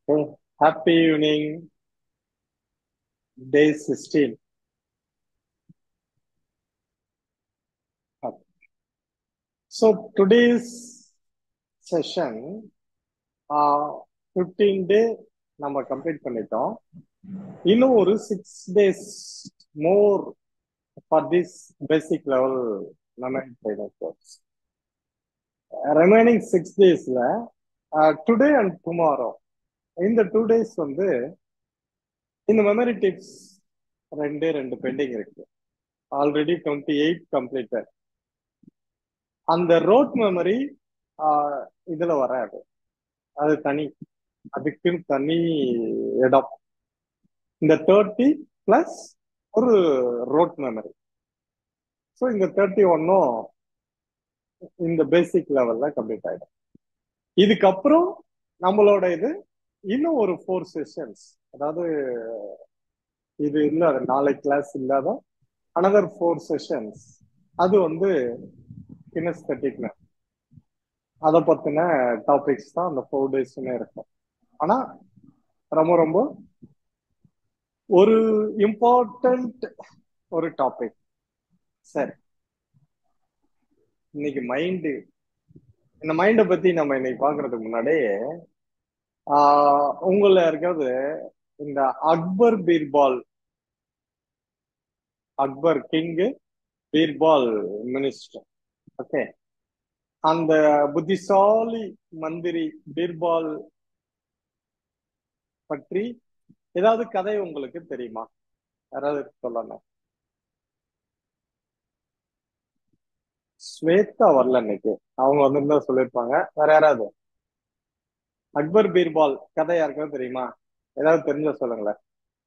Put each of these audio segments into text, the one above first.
Okay. Happy evening, day 16. Okay. So today's session, uh, 15 day நம்ம complete பண்ணிட்டோம் இன்னும் ஒரு six days more for this basic level memory training course remaining six டேஸ்ல today and tomorrow இந்த two days வந்து இந்த memory tips ரெண்டு ரெண்டு பெண்டிங் இருக்கு ஆல்ரெடி டுவெண்ட்டி எயிட் கம்ப்ளீட்டட் அந்த ரோட் மெமரி இதுல வராது அது தனி அதுக்குன்னு தனி இடம் இந்த தேர்ட்டி பிளஸ் ஒரு ரோட் மெமரி ஸோ இந்த தேர்ட்டி ஒன்னும் இந்த பேசிக் லெவல்ல கம்ப்ளீட் ஆயிடும் இதுக்கப்புறம் நம்மளோட இது இன்னும் ஒரு ஃபோர் செஷன்ஸ் அதாவது இது இல்லாத நாளை கிளாஸ் இல்லாத அனதர் ஃபோர் செஷன்ஸ் அது வந்து கினஸ்தட்டிக் அதை பத்தின டாபிக்ஸ் தான் அந்த ஃபோர் டேஸ்மே இருக்கும் ஆனா ரொம்ப ரொம்ப ஒரு இம்பார்ட்டன்ட் ஒரு டாபிக் சரி இன்னைக்கு மைண்டு இந்த மைண்டை பத்தி நம்ம இன்னைக்கு பாக்குறதுக்கு முன்னாடி ஆஹ் உங்கள யாருக்காவது இந்த Akbar Birbal Akbar king Birbal minister okay அந்த புத்திசாலி மந்திரி பீர்பால் பற்றி ஏதாவது கதை உங்களுக்கு தெரியுமா யாராவது சொல்லணும் ஸ்வேதா வரல இன்னைக்கு அவங்க வந்திருந்தா சொல்லியிருப்பாங்க வேற யாராவது அக்பர் பீர்பால் கதை யாருக்காவது தெரியுமா ஏதாவது தெரிஞ்ச சொல்லுங்களேன்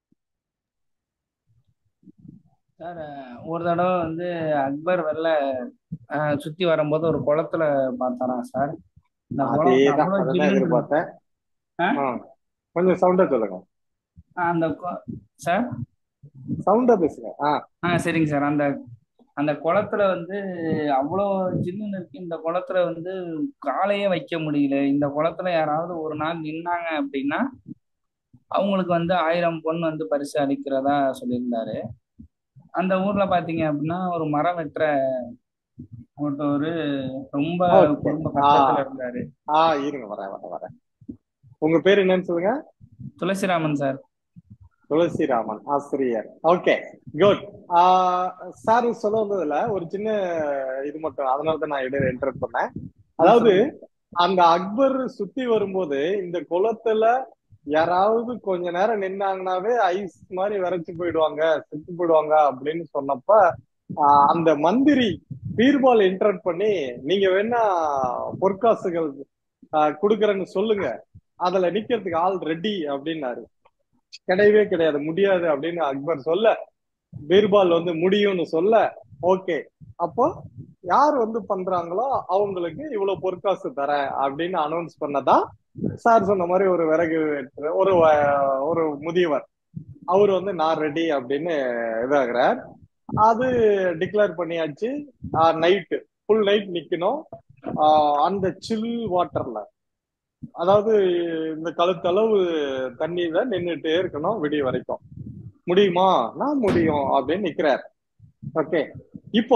சார் ஒரு தடவை வந்து அக்பர் வெளில சுத்தி வரும்போது ஒரு குளத்துல பார்த்தாராம் சார் இந்த குளம் அதேதான் அவ்வளவு அதான் ஜில்லுன்னு எதிர்பார்த்தேன் ஆ? ஆ, கொஞ்சம் சவுண்டா சொல்லுங்க அந்த கொ- சார் சவுண்டா பேசுங்க ஆ ஆ சரிங்க சார் அந்த அந்த குளத்துல வந்து அவ்வளோ ஜில்லுன்னு இருக்கு இந்த குளத்துல வந்து காலையே வைக்க முடியல இந்த குளத்துல யாராவது ஒரு நாள் நின்னாங்க அப்படின்னா அவங்களுக்கு வந்து ஆயிரம் பொன் வந்து பரிசு அளிக்கிறதா சொல்லியிருந்தாரு அந்த ஊர்ல பாத்தீங்க அப்படின்னா ஒரு மரம் வெட்டுற ஒருத்தவர் ரொம்ப ஓகே குடும்ப ஆ கஷ்டத்துல இருந்தாரு ஆ இருங்க வரேன் வரேன் வரேன் உங்க பேர் என்னன்னு சொல்லுங்க துளசிராமன் சார் துளசிராமன் ஆசிரியர் ஓகே குட் சார் சொல்ல வந்ததுல ஒரு சின்ன இது மட்டும் அதனால தான் நான் இடையில என்டர் பண்ணேன் ஆ அதாவது சொல்லுங்க அந்த அக்பர் சுத்தி வரும்போது இந்த குளத்துல யாராவது கொஞ்ச நேரம் நின்னாங்கனாவே ஐஸ் மாதிரி விரைச்சு போயிடுவாங்க செத்து போயிடுவாங்க அப்படின்னு சொன்னப்ப ஆஹ் அந்த மந்திரி பீர்பால் இன்டர்ட் பண்ணி நீங்க வேணா பொற்காசுகள் ஆஹ் கொடுக்கறேன்னு சொல்லுங்க அதுல நிக்கிறதுக்கு ஆள் ரெடி அப்படின்னாரு கிடையவே கிடையாது முடியாது அப்படின்னு அக்பர் சொல்ல பீர்பால் வந்து முடியும்னு சொல்ல ஓகே அப்போ யார் வந்து பண்றாங்களோ அவங்களுக்கு இவ்வளவு பொற்காசு தரேன் அப்படின்னு அனௌன்ஸ் பண்ணதான் சார் சொன்ன மாதிரி ஒரு விறகு வெட்டுற ஒரு வ- ஒரு முதியவர் அவர் வந்து நான் ரெடி அப்படின்னு இதாகிறார் அது டிக்ளேர் பண்ணியாச்சு நைட்டு ஃபுல் நைட் நிக்கணும் ஆஹ் அந்த சில் வாட்டர்ல அதாவது இந்த கழுத்தளவு தண்ணியில நின்னுட்டே இருக்கணும் விடிய வரைக்கும் முடியுமா நான் முடியும் அப்படின்னு நிக்கிறார் ஓகே இப்போ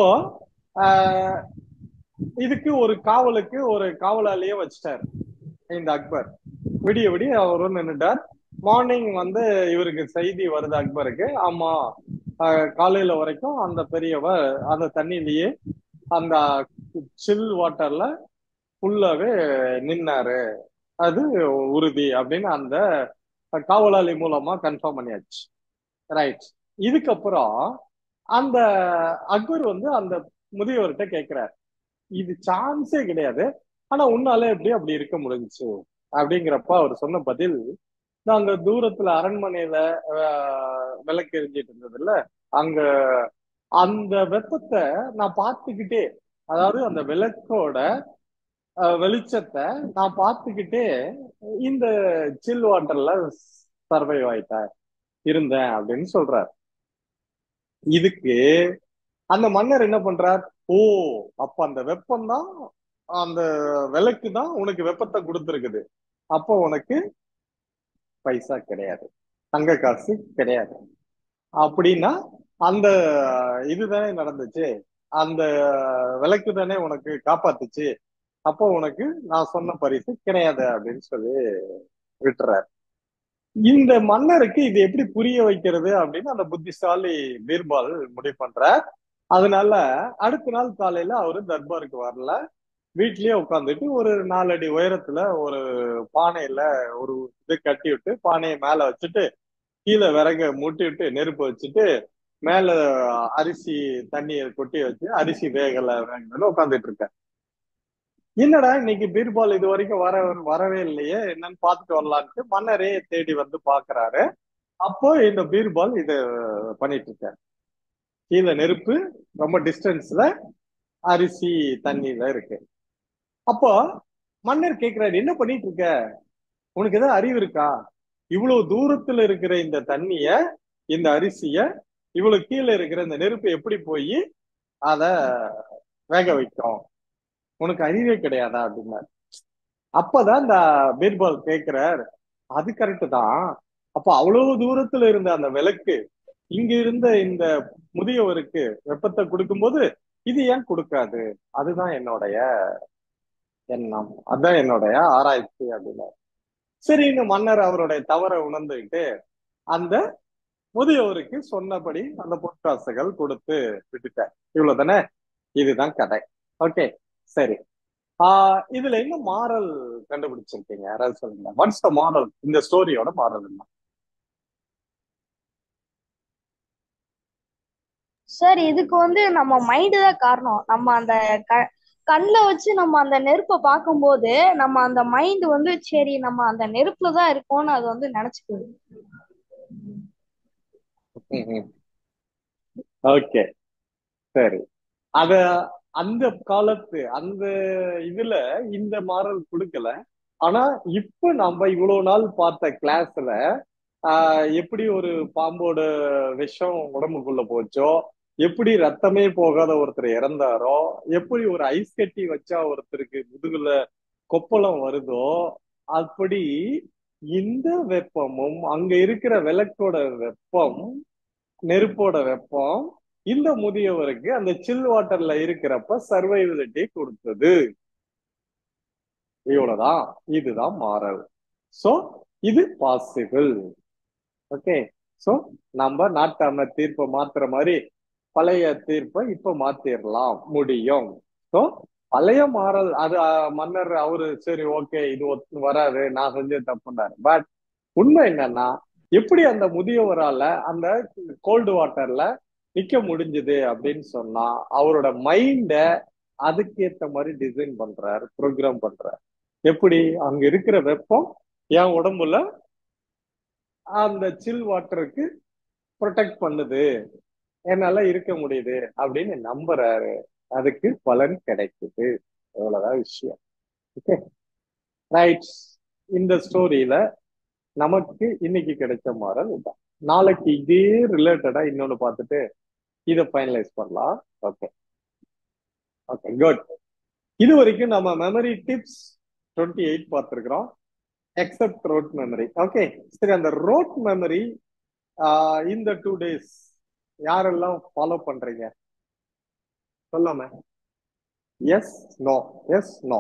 ஆஹ் இதுக்கு ஒரு காவலுக்கு ஒரு காவலாளியே வச்சிட்டார் இந்த அக்பர் விடிய விடிய அவரும் நின்னுட்டார் மார்னிங் வந்து இவருக்கு செய்தி வருது அக்பருக்கு ஆமா ஆஹ் காலையில வரைக்கும் அந்த பெரியவர் அந்த தண்ணியிலேயே அந்த சில் வாட்டர்ல ஃபுல்லாவே நின்னாரு அது உறுதி அப்படின்னு அந்த காவலாளி மூலமா கன்ஃபார்ம் பண்ணியாச்சு ரைட் இதுக்கப்புறம் அந்த அக்பர் வந்து அந்த முதியவர்கிட்ட கேக்குறார் இது சான்ஸே கிடையாது ஆனா உன்னால எப்படி அப்படி இருக்க முடிஞ்சுச்சு அப்படிங்கிறப்ப அவர் சொன்ன பதில் நாங்க தூரத்துல அரண்மனையில ஆஹ், விளக்கு எரிஞ்சிட்டு இருந்ததுல அங்க அந்த வெப்பத்தை நான் பார்த்துக்கிட்டே அதாவது அந்த விளக்கோட ஆஹ், வெளிச்சத்தை நான் பார்த்துக்கிட்டே இந்த சில் வாட்டர்ல சர்வைவ் ஆயிட்டேன் இருந்தேன் அப்படின்னு சொல்றார் இதுக்கு அந்த மன்னர் என்ன பண்றார் ஓ அப்ப அந்த வெப்பம் தான் அந்த விளக்கு தான் உனக்கு வெப்பத்தை கொடுத்துருக்குது அப்போ உனக்கு பைசா கிடையாது தங்க காசு கிடையாது அப்படின்னா அந்த இதுதானே நடந்துச்சு அந்த விளக்கு தானே உனக்கு காப்பாத்துச்சு அப்போ உனக்கு நான் சொன்ன பரிசு கிடையாது அப்படின்னு சொல்லி விட்டுறாரு இந்த மன்னருக்கு இது எப்படி புரிய வைக்கிறது அப்படின்னு அந்த புத்திசாலி பீர்பால் முடிவு பண்றார் அதனால அடுத்த நாள் காலையில அவரு தர்பாருக்கு வரல வீட்லயே உட்காந்துட்டு ஒரு நாலடி உயரத்துல ஒரு பானையில ஒரு இது கட்டி விட்டு பானையை மேல வச்சுட்டு கீழே விறக மூட்டி விட்டு நெருப்பு வச்சுட்டு மேல அரிசி தண்ணியை கொட்டி வச்சு அரிசி வேகல வேகலன்னு உட்காந்துட்டு இருக்கேன் என்னடா இன்னைக்கு பீர்பால் இது வரைக்கும் வர வரவே இல்லையே என்னன்னு பார்த்துட்டு வரலான்ட்டு மன்னரே தேடி வந்து பாக்குறாரு அப்போ இந்த பீர்பால் இத பண்ணிட்டு இருக்காரு கீழே நெருப்பு ரொம்ப டிஸ்டன்ஸ்ல அரிசி தண்ணியில இருக்கு அப்போ மன்னர் கேக்குறாரு என்ன பண்ணிட்டு இருக்க உனக்கு ஏதாவது அறிவு இருக்கா இவ்வளவு தூரத்துல இருக்கிற இந்த தண்ணிய இந்த அரிசிய இவ்வளவு கீழே இருக்கிற இந்த நெருப்பு எப்படி போய் அத வேக வைக்கும் உனக்கு அறிவே கிடையாதா அப்படின்னாரு அப்பதான் இந்த பீர்பால் கேக்குறார் அது கரெக்ட் தான் அப்ப அவ்வளவு தூரத்துல இருந்த அந்த விளக்கு இங்க இருந்த இந்த முதியவருக்கு வெப்பத்தை கொடுக்கும்போது இது ஏன் கொடுக்காது அதுதான் என்னுடைய எண்ணம் அதுதான் என்னுடைய ஆராய்ச்சி அப்படின்னாரு சரின்னு மன்னர் அவருடைய தவறை உணர்ந்துகிட்டு அந்த முதியவருக்கு சொன்னபடி அந்த பொற்காசுகள் கொடுத்து விட்டுட்டார் இவ்வளவுதானே இதுதான் கதை ஓகே சரி ஆஹ் இதுல என்ன மாரல் கண்டுபிடிச்சிருக்கீங்க யாராவது சொல்லுங்க வாட்ஸ் த மாரல் இந்த ஸ்டோரியோட மாரல் என்ன சார் இதுக்கு வந்து நம்ம மைண்டு தான் காரணம் நம்ம அந்த க கண்ணில் வச்சு நம்ம அந்த நெருப்பை பார்க்கும்போது நம்ம அந்த மைண்ட் வந்து சரி நம்ம அந்த நெருப்புல தான் இருக்கோம்னு அது வந்து நினைச்சுக்குது ஓகே சரி அத அந்த காலத்து அந்த இதுல இந்த மாரல் கொடுக்கல ஆனா இப்ப நம்ம இவ்வளவு நாள் பார்த்த கிளாஸ்ல ஆஹ் எப்படி ஒரு பாம்போட விஷம் உடம்புக்குள்ள போச்சோ எப்படி ரத்தமே போகாத ஒருத்தர் இறந்தாரோ எப்படி ஒரு ஐஸ் கட்டி வச்சா ஒருத்தருக்கு முதுகுல கொப்பளம் வருதோ அப்படி இந்த வெப்பமும் அங்க இருக்கிற விளக்கோட வெப்பம் நெருப்போட வெப்பம் இந்த முதியவருக்கு அந்த சில் வாட்டர்ல இருக்கிறப்ப சர்வைவலிட்டி கொடுத்தது இவ்வளவுதான் இதுதான் மாறல் சோ இது பாசிபிள் ஓகே சோ நம்ம நாட்டாம தீர்ப்பை மாத்துற மாதிரி பழைய தீர்ப்பை இப்ப மாத்திரலாம் முடியும் சோ பழைய மாறல் அது மன்னர் அவரு சரி ஓகே இது வராது நான் செஞ்ச தப்புனாரு பட் உண்மை என்னன்னா எப்படி அந்த முதியவரால அந்த கோல்டு வாட்டர்ல நிக்க முடிஞ்சது அப்படின்னு சொன்னா அவரோட மைண்ட அதுக்கு ஏத்த மாதிரி டிசைன் பண்றாரு ப்ரோக்ராம் பண்றாரு எப்படி அங்க இருக்கிற வெப்பம் என் உடம்புல அந்த சில் வாட்டருக்கு ப்ரொடெக்ட் பண்ணுது என்னால இருக்க முடியுது அப்படின்னு நம்புறாரு அதுக்கு பலன் கிடைக்குது அவ்வளவுதான் விஷயம் ஓகே ரைட் இந்த ஸ்டோரியில நமக்கு இன்னைக்கு கிடைச்ச மாறல் இதுதான் நாளைக்கு இதே ரிலேட்டடா இன்னொன்னு பார்த்துட்டு இதை ஃபைனலைஸ் பண்ணலாம் ஓகே ஓகே குட் இது வரைக்கும் நம்ம மெமரி டிப்ஸ் டுவெண்ட்டி எயிட் பார்த்துருக்குறோம் எக்ஸப்ட் ரோட் மெமரி ஓகே சரி அந்த ரோட் மெமரி இந்த டூ டேஸ் யாரெல்லாம் ஃபாலோ பண்றீங்க சொல்லாம எஸ் நோ எஸ் நோ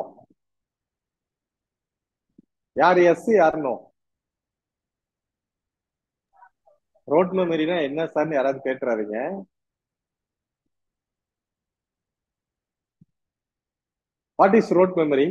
யார் எஸ் யார் நோ ரோட் மெமரினா என்ன சார்னு யாராவது கேட்டுறாதீங்க what is rote memory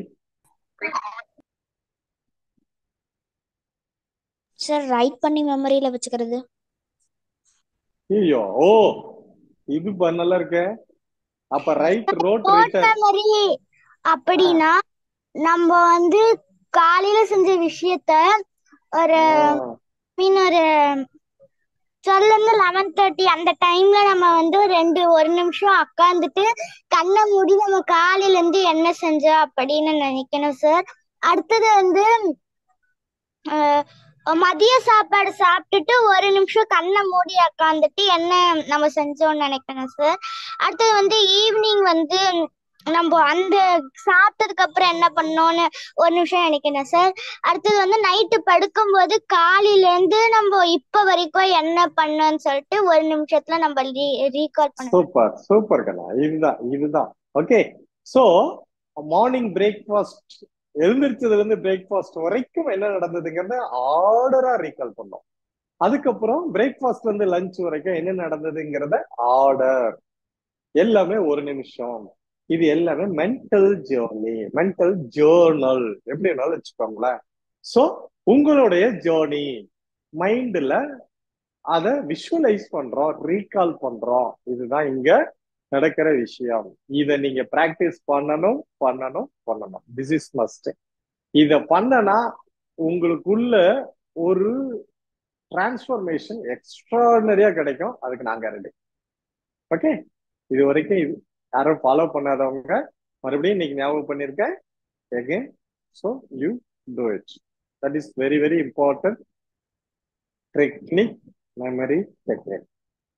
sir write பண்ணி மெமரியில வச்சுக்கிறது ஐயோ ஓ இது ப- நல்லா இருக்க அப்ப right rote rote writer memory அப்படின்னா நம்ம வந்து காலையில செஞ்ச விஷயத்த ஒரு மீன் ஒரு டுவெல்ல இருந்து லெவன் தேர்ட்டி அந்த டைம்ல நம்ம வந்து ஒரு ரெண்டு ஒரு நிமிஷம் உட்காந்துட்டு கண்ணை மூடி நம்ம காலையில இருந்து என்ன செஞ்சோம் அப்படின்னு நினைக்கணும் சார் அடுத்தது வந்து அஹ், மதிய சாப்பாடு சாப்பிட்டுட்டு ஒரு நிமிஷம் கண்ணை மூடி உட்காந்துட்டு என்ன நம்ம செஞ்சோம்னு நினைக்கணும் சார் அடுத்தது வந்து ஈவினிங் வந்து நம்ம அந்த சாப்பிட்டதுக்கு அப்புறம் என்ன பண்ணோம்னு ஒரு நிமிஷம் நினைக்கிறேன் சார் அடுத்தது வந்து நைட்டு படுக்கும்போது காலையில இருந்து நம்ம இப்ப வரைக்கும் என்ன பண்ணோம்னு சொல்லிட்டு ஒரு நிமிஷத்துல நம்ம ரீகால் பண்ண சூப்பர் சூப்பர் கண்ணா இதுதான் இதுதான் ஓகே சோ மார்னிங் பிரேக்ஃபாஸ்ட் எழுந்திரிச்சதுல இருந்து பிரேக்ஃபாஸ்ட் வரைக்கும் என்ன நடந்ததுங்கிறத ஆர்டரா ரீகால் பண்ணோம் அதுக்கப்புறம் பிரேக்ஃபாஸ்ட்ல இருந்து லஞ்ச் வரைக்கும் என்ன நடந்ததுங்கிறத ஆர்டர் எல்லாமே ஒரு நிமிஷம் இது எல்லாமே மென்டல் ஜேர்னி மென்டல் ஜேர்னல் எப்படி வேணாலும் வச்சுக்கோங்களேன் சோ உங்களுடைய ஜேர்னி மைண்ட்ல அதை விஷுவலைஸ் பண்றோம் ரீகால் பண்றோம் இதுதான் இங்க நடக்கிற விஷயம் இத நீங்க பிராக்டிஸ் பண்ணணும் பண்ணணும் பண்ணணும் திஸ் இஸ் மஸ்ட் இத பண்ணனா உங்களுக்குள்ள ஒரு டிரான்ஸ்ஃபர்மேஷன் எக்ஸ்ட்ராடனரியா கிடைக்கும் அதுக்கு நாங்க ரெடி ஓகே இது வரைக்கும் இது யாரும் ஃபாலோ பண்ணாதவங்க மறுபடியும் இன்னைக்கு ஞாபகம் பண்ணிருக்கேன் again so you do it that is very very important technique memory technique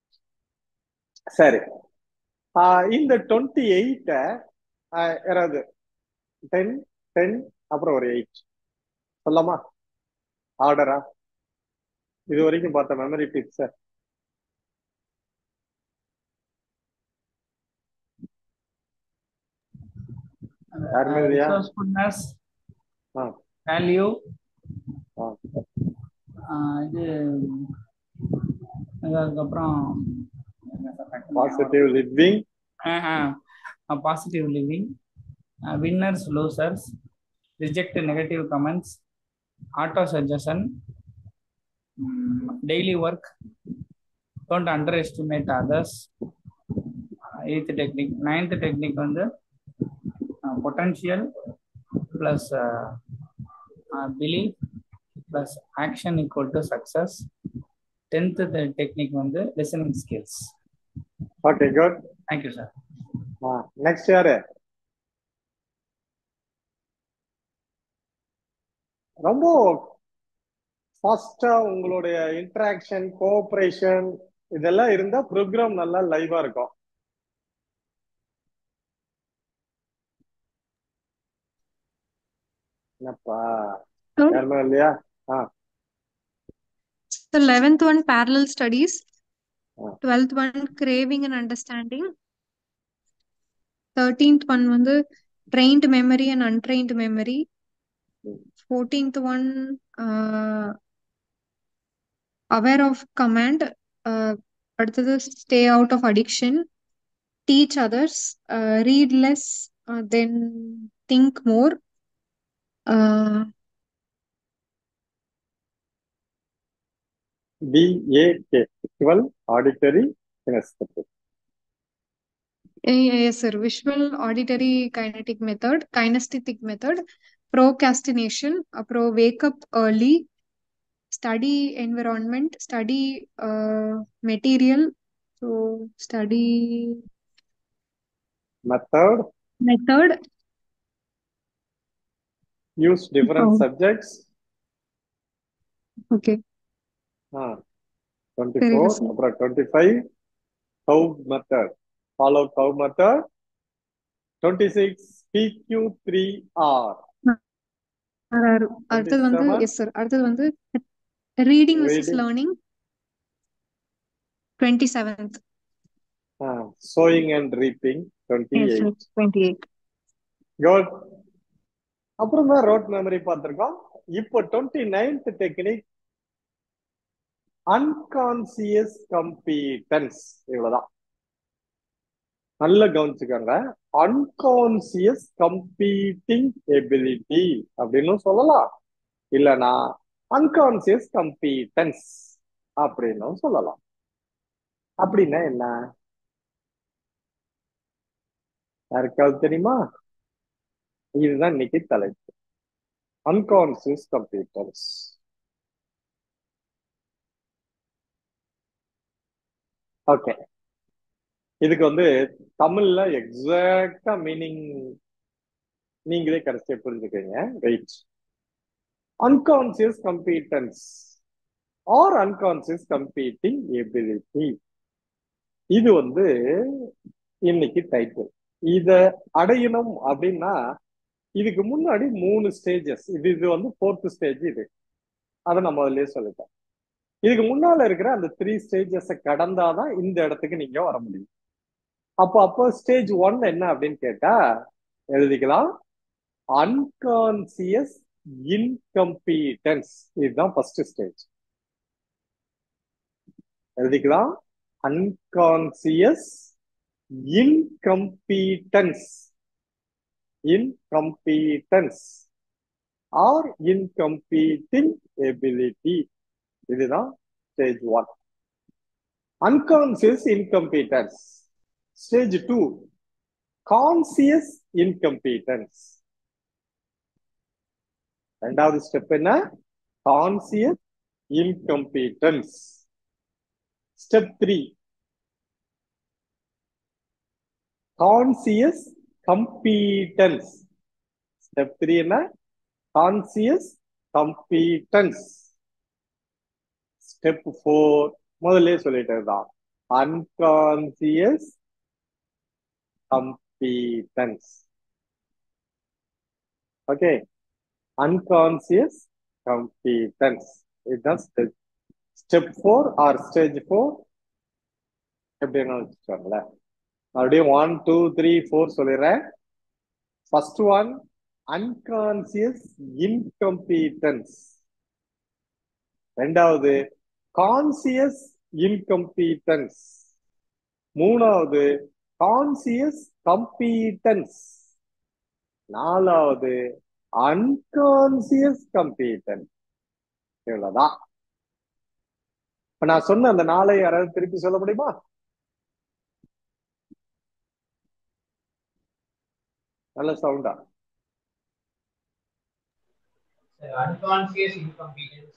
சரி ஆஹ் இந்த டுவெண்ட்டி எயிட்ட யாராவது டென் டென் அப்புறம் ஒரு எயிட் சொல்லலாமா ஆர்டரா இது வரைக்கும் பார்த்த மெமரி டிப்ஸ் யாருமே இல்லையா ரிசோர்ஸ்ஃபுல்னஸ் ஆ. வேல்யூ ஆ. இது அதுக்கப்புறம் positive living positive living winners losers reject negative comments auto suggestion daily work don't underestimate others eighth technique ninth technique வந்து potential plus belief plus action equal to success tenth technique வந்து listening skills okay good thank you sir next யாரு ரொம்ப ஃபாஸ்டா உங்களுடைய interaction cooperation இதெல்லாம் இருந்தா program நல்லா லைவா இருக்கும் என்னப்பா Sir? யாருமே இல்லையா The 11th one, parallel studies. Ah. 12th one, craving and understanding. 13th one வந்து trained memory and untrained memory. Hmm. 14th one, uh, aware of command. Uh, அடுத்தது stay out of addiction. Teach others. Uh, read less, uh, then think more. Uh, DAK visual auditory kinesthetic Eh, Yes, sir. Visual, auditory, kinetic method, kinesthetic method, procrastination, அப்புறம் wake up early, study environment, study uh, material, so study method method, use different Oh. subjects okay, Ah, 24 சரிங்க sir. அப்புறம் 25 cow method follow cow method 26 PQ3R ஆறாறு. அடுத்தது வந்து 27 yes sir அடுத்தது வந்து reading versus reading learning 27th ah, sowing and reaping yes sir 28 28 good அப்புறம் தான் road memory பார்த்திருக்கோம் இப்போ 29th டெக்னிக் அன்கான்சியஸ் கம்பீட்டன்ஸ் இவ்வளவுதான் நல்லா கவனிச்சுக்கோங்க அன்கான்சியஸ் கம்பீட்டிங் எபிலிட்டி அப்படின்னு சொல்லலாம் இல்லனா அன்கான்சியஸ் கம்பீட்டன்ஸ் அப்படின்னும் சொல்லலாம் அப்படின்னா என்ன யாருக்காவது தெரியுமா இதுதான் இன்னைக்கு தலைப்பு அன்கான்சியஸ் கம்பீட்டன்ஸ் ஓகே இதுக்கு வந்து தமிழ்ல எக்ஸாக்டா மீனிங் நீங்களே கடைசியா புரிஞ்சுக்கீங்க wait unconscious competence or unconscious competing ability இது வந்து இன்னைக்கு டைட்டில் இத அடையணும் அப்படின்னா இதுக்கு முன்னாடி மூணு ஸ்டேஜஸ் இது இது வந்து ஃபோர்த் ஸ்டேஜ் இது அதை நம்ம முதல்லயே சொல்லிட்டோம் இதுக்கு முன்னால இருக்கிற அந்த த்ரீ ஸ்டேஜஸை கடந்தாதான் இந்த இடத்துக்கு நீங்க வர முடியும் அப்போ அப்போ ஸ்டேஜ் ஒன் என்ன அப்படின்னு கேட்டா எழுதிக்கலாம் அன்கான்சியஸ் இன்கம்பீட்டன்ஸ் இதுதான் ஃபர்ஸ்ட் ஸ்டேஜ் எழுதிக்கலாம் unconscious incompetence incompetence or incompeting ability இதுதான் stage one unconscious incompetence stage two conscious incompetence ரெண்டாவது ஸ்டெப் என்ன conscious incompetence step three conscious competence step three என்ன கான்சியஸ் கம்பீட்டன்ஸ் ஸ்டெப் ஃபோர் முதல்ல சொல்லிட்டது தான் unconscious competence okay unconscious competence இதுதான் step step four or stage four எப்படின்னு வச்சுக்கோங்களேன் மறுபடியும் ஒன் டூ த்ரீ ஃபோர் சொல்லிடுறேன் ஃபர்ஸ்ட் ஒன் அன்கான்சியஸ் இன்கம்பீட்டன்ஸ் ரெண்டாவது கான்சியஸ் இன்கம்பீட்டன்ஸ் மூணாவது கான்சியஸ் கம்பீட்டன்ஸ் நாலாவது அன்கான்சியஸ் கம்பீட்டன்ஸ் இவ்வளவுதான் இப்ப நான் சொன்ன அந்த நாளை யாராவது திருப்பி சொல்ல முடியுமா நல்ல சவுண்டா Sir, unconscious incompetence.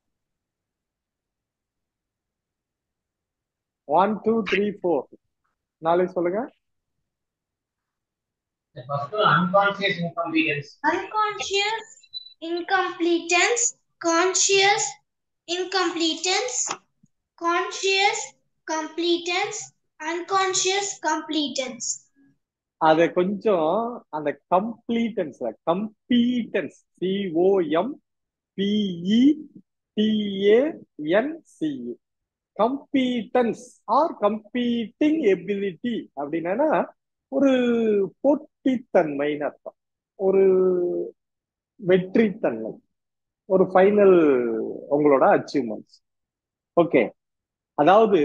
One two three four நாளைக்கு சொல்லுங்க The first one, unconscious incompetence. unconscious incompetence conscious incompetence conscious competence unconscious competence அத கொஞ்சம் அந்த கம்ப்ளீட்டன்ஸ்ல competence C O M P E T A N C competence or competing ability அப்படின்னா ஒரு போட்டித்தன்மைன்னு அர்த்தம் ஒரு வெற்றித்தன்மை ஒரு ஃபைனல் உங்களோட அச்சீவ்மெண்ட்ஸ் ஓகே அதாவது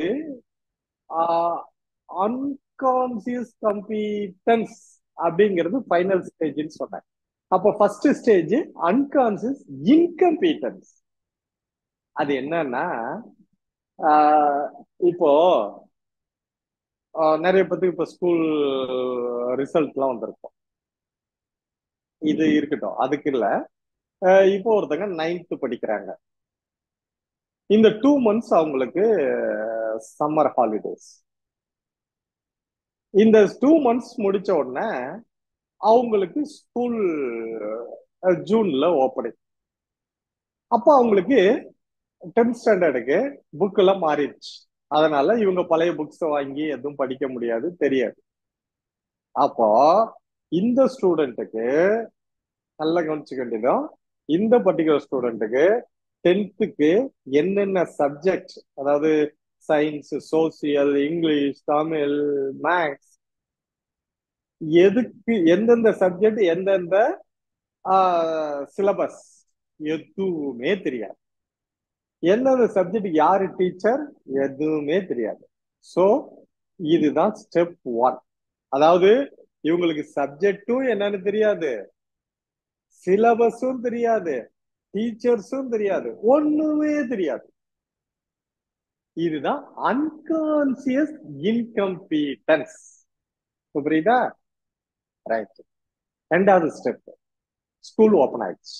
அன்கான்சியஸ் கம்பீட்டன்ஸ் அப்படிங்கிறது ஃபைனல் ஸ்டேஜ்னு சொன்னேன் அப்போ ஃபர்ஸ்ட் ஸ்டேஜ் அன்கான்சியஸ் இன்கம்பீட்டன்ஸ் அது என்னன்னா ஆஹ் இப்போ ஆஹ் நிறைய பேத்துக்கு இப்போ ஸ்கூல் ரிசல்ட்லாம் வந்திருக்கும் இது இருக்கட்டும் அதுக்கு இல்ல ஆஹ் இப்போ ஒருத்தங்க நைன்த் படிக்கிறாங்க இந்த டூ மந்த்ஸ் அவங்களுக்கு சம்மர் ஹாலிடேஸ் இந்த டூ மந்த்ஸ் முடிச்ச உடனே அவங்களுக்கு ஸ்கூல் ஜூன்ல ஓப்பனிங் அப்போ அவங்களுக்கு டென்த் ஸ்டாண்டர்டுக்கு புக் எல்லாம் மாறிடுச்சு அதனால இவங்க பழைய புக்ஸ் வாங்கி எதுவும் படிக்க முடியாது தெரியாது அப்போ இந்த ஸ்டூடெண்ட்டுக்கு நல்லா கவனிச்சுக்க வேண்டியதும் இந்த பர்டிகுலர் ஸ்டூடெண்ட்டுக்கு டென்த்துக்கு என்னென்ன சப்ஜெக்ட் அதாவது science social English Tamil maths எதுக்கு எந்தெந்த சப்ஜெக்ட் எந்தெந்த சிலபஸ் எதுவுமே தெரியாது எந்தெந்த சப்ஜெக்ட் யாரு டீச்சர் எதுவுமே தெரியாது சோ இதுதான் ஸ்டெப் ஒன் அதாவது இவங்களுக்கு சப்ஜெக்டும் என்னன்னு தெரியாது சிலபஸும் தெரியாது டீச்சர்ஸும் தெரியாது ஒண்ணுமே தெரியாது இதுதான் அன்கான்சியஸ் இன்கம்பீட்டன்ஸ் புரியுதா ரைட் ரெண்டாவது ஸ்டெப் ஸ்கூல் ஓபன் ஆயிடுச்சு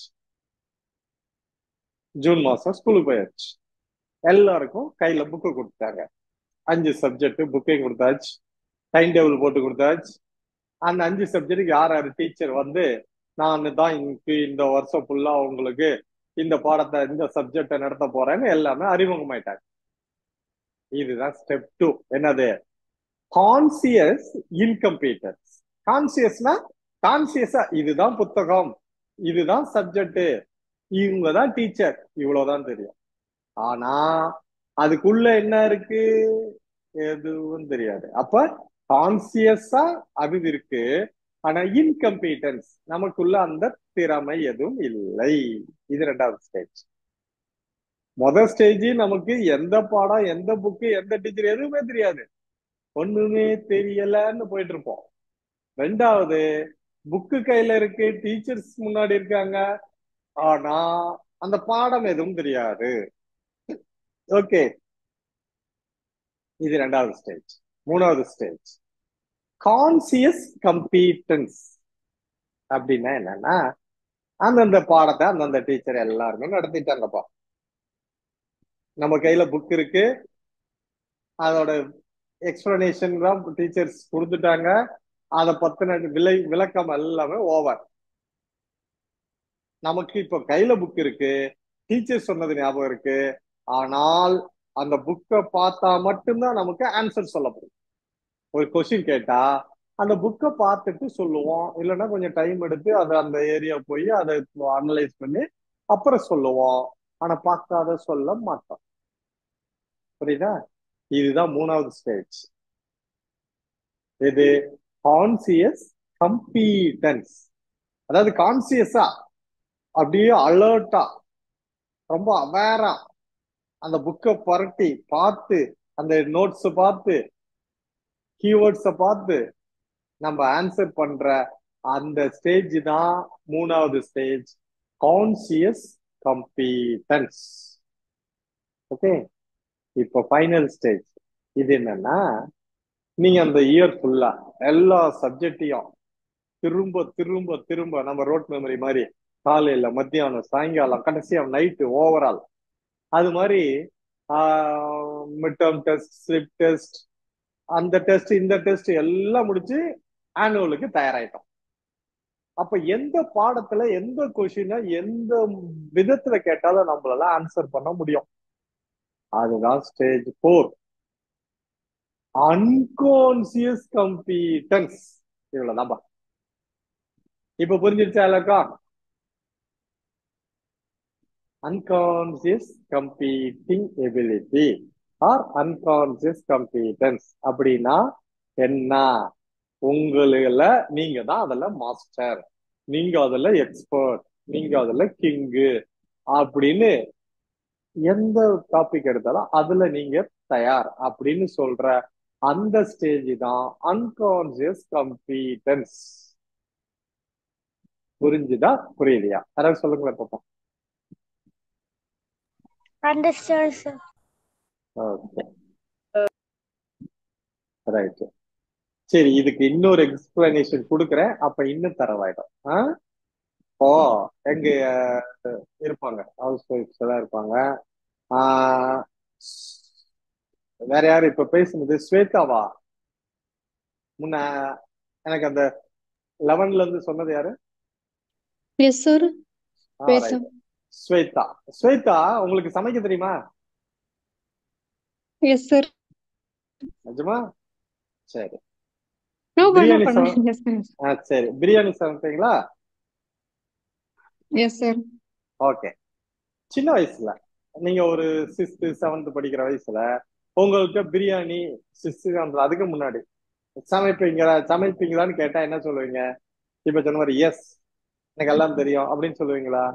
ஜூன் மாசம் ஸ்கூலுக்கு போயாச்சு எல்லாருக்கும் கையில புக்கு கொடுத்தாங்க அஞ்சு சப்ஜெக்ட் புக்கே கொடுத்தாச்சு டைம் டேபிள் போட்டு கொடுத்தாச்சு அந்த அஞ்சு சப்ஜெக்ட்டுக்கு யார் யார் டீச்சர் வந்து நான் தான் இன்னைக்கு இந்த வருஷம் ஃபுல்லா உங்களுக்கு இந்த பாடத்தை இந்த சப்ஜெக்டை நடத்த போறேன்னு எல்லாமே அறிமுகமாயிட்டாங்க இதுதான் ஸ்டெப் டூ என்னது கான்சியஸ் இன்கம்பீட்டன்ஸ் கான்சியஸ்னா கான்சியஸா இதுதான் புத்தகம் இதுதான் சப்ஜெக்ட் இவங்க தான் டீச்சர் இவ்வளவுதான் தெரியும் ஆனா அதுக்குள்ள என்ன இருக்கு எதுவும் தெரியாது அப்ப கான்சியஸா அது இருக்கு ஆனா இன்கம்பீட்டன்ஸ் நமக்குள்ள அந்த திறமை எதுவும் இல்லை இது ரெண்டாவது ஸ்டேஜ் முதல் ஸ்டேஜ் நமக்கு எந்த பாடம் எந்த புக்கு எந்த டீச்சர் எதுவுமே தெரியாது ஒண்ணுமே தெரியலன்னு போயிட்டு இருப்போம் ரெண்டாவது புக்கு கையில இருக்கு டீச்சர்ஸ் முன்னாடி இருக்காங்க ஆனா அந்த பாடம் எதுவும் தெரியாது ஓகே இது ரெண்டாவது ஸ்டேஜ் மூணாவது ஸ்டேஜ் கான்சியஸ் கம்பீட்டன்ஸ் அப்படின்னா என்னன்னா அந்தந்த பாடத்தை அந்தந்த டீச்சர் எல்லாருமே நடத்திட்டாங்கப்பா நம்ம கையில புக் இருக்கு அதோட எக்ஸ்பிளனேஷன் தான் டீச்சர்ஸ் கொடுத்துட்டாங்க அதை பத்தின விலை விளக்கம் எல்லாமே ஓவர் நமக்கு இப்ப கையில புக் இருக்கு டீச்சர் சொன்னது ஞாபகம் இருக்கு ஆனால் அந்த புக்கை பார்த்தா மட்டும்தான் நமக்கு ஆன்சர் சொல்ல முடியும் ஒரு கொஸ்டின் கேட்டா அந்த புக்கை பார்த்துட்டு சொல்லுவோம் இல்லைன்னா கொஞ்சம் டைம் எடுத்து அதை அந்த ஏரியா போய் அதை அனலைஸ் பண்ணி அப்புறம் சொல்லுவோம் ஆனா பார்க்காத சொல்ல மாட்டோம் புரியுதா இதுதான் மூணாவது ஸ்டேஜ் இது கான்சியஸ் கம்பீட்டன்ஸ் அதாவது கான்சியஸா அப்படியே அலர்ட்டா ரொம்ப அவேரா அந்த புக்கை புரட்டி பார்த்து அந்த நோட்ஸ் பார்த்து கீவேர்ட்ஸ பார்த்து நம்ம ஆன்சர் பண்ற அந்த ஸ்டேஜ் தான் மூணாவது ஸ்டேஜ் கான்சியஸ் கம்பீட்டன்ஸ் ஓகே இப்போ ஃபைனல் ஸ்டேஜ் இது என்னன்னா நீங்க அந்த இயர் ஃபுல்லா எல்லா சப்ஜெக்டையும் திரும்ப திரும்ப திரும்ப நம்ம ரோட் மெமரி மாதிரி காலையில மத்தியானம் சாயங்காலம் கடைசியா நைட்டு ஓவரால் அது மாதிரி mid term test slip test அந்த டெஸ்ட் இந்த டெஸ்ட் எல்லாம் முடிச்சு ஆனுவலுக்கு தயாராயிட்டோம் அப்ப எந்த பாடத்துல எந்த கொஸ்டினை எந்த விதத்துல கேட்டாலும் நம்மளால ஆன்சர் பண்ண முடியும் அதுதான் ஸ்டேஜ் போர் அன்கான்சியஸ் கம்பீட்டன்ஸ் இவ்வளவுதான்பா இப்ப புரிஞ்சிருச்சா இல்லக்கா unconscious competing ability or unconscious competence அப்படின்னா என்ன உங்கள நீங்க தான் அதுல மாஸ்டர் நீங்க அதுல எக்ஸ்பர்ட் நீங்க அதுல கிங்கு அப்படின்னு எந்த டாபிக் எடுத்தாலும் அதுல நீங்க தயார் அப்படின்னு சொல்ற அந்த ஸ்டேஜ் தான் அன்கான்சியஸ் கம்பீட்டன்ஸ் புரிஞ்சுதா புரியலையா யாராவது சொல்லுங்களேன் பாப்போம் அண்டர்ஸ்டாண்ட் சார் ஓகே ரைட் சரி இதுக்கு இன்னொரு எக்ஸ்பிளனேஷன் கொடுக்குறேன் அப்ப இன்னும் தரவாயிடும் ஆ ஓ எங்க அஹ், இருப்பாங்க ஹவுஸ் ஒய்ஃப்ஸ் எல்லாம் இருப்பாங்க ஆஹ், வேற யாரு இப்ப பேசுனது ஸ்வேதாவா முன்ன எனக்கு அந்த லெவன்ல இருந்து சொன்னது யாரு எஸ் சார் ஆ பேச ரைட் ஸ்வேதா ஸ்வேதா உங்களுக்கு சமைக்க தெரியுமா எஸ் சார் நிஜமா சரி நோ பண்ண பிரியாணி சம பண்ணுங்க எஸ் சார் ஆ சரி பிரியாணி சமைப்பீங்களா எஸ் சார் ஓகே சின்ன வயசுல நீங்க ஒரு சிக்ஸ்த் செவன்த் படிக்கிற வயசுல உங்களுக்கு பிரியாணி சிக்ஸ்த் செவன்த் அதுக்கு முன்னாடி சமைப்பீங்களா சமைப்பீங்களான்னு கேட்டா என்ன சொல்லுவீங்க இப்ப சொன்ன மாதிரி எஸ் எனக்கு எல்லாம் தெரியும் அப்படின்னு சொல்லுவீங்களா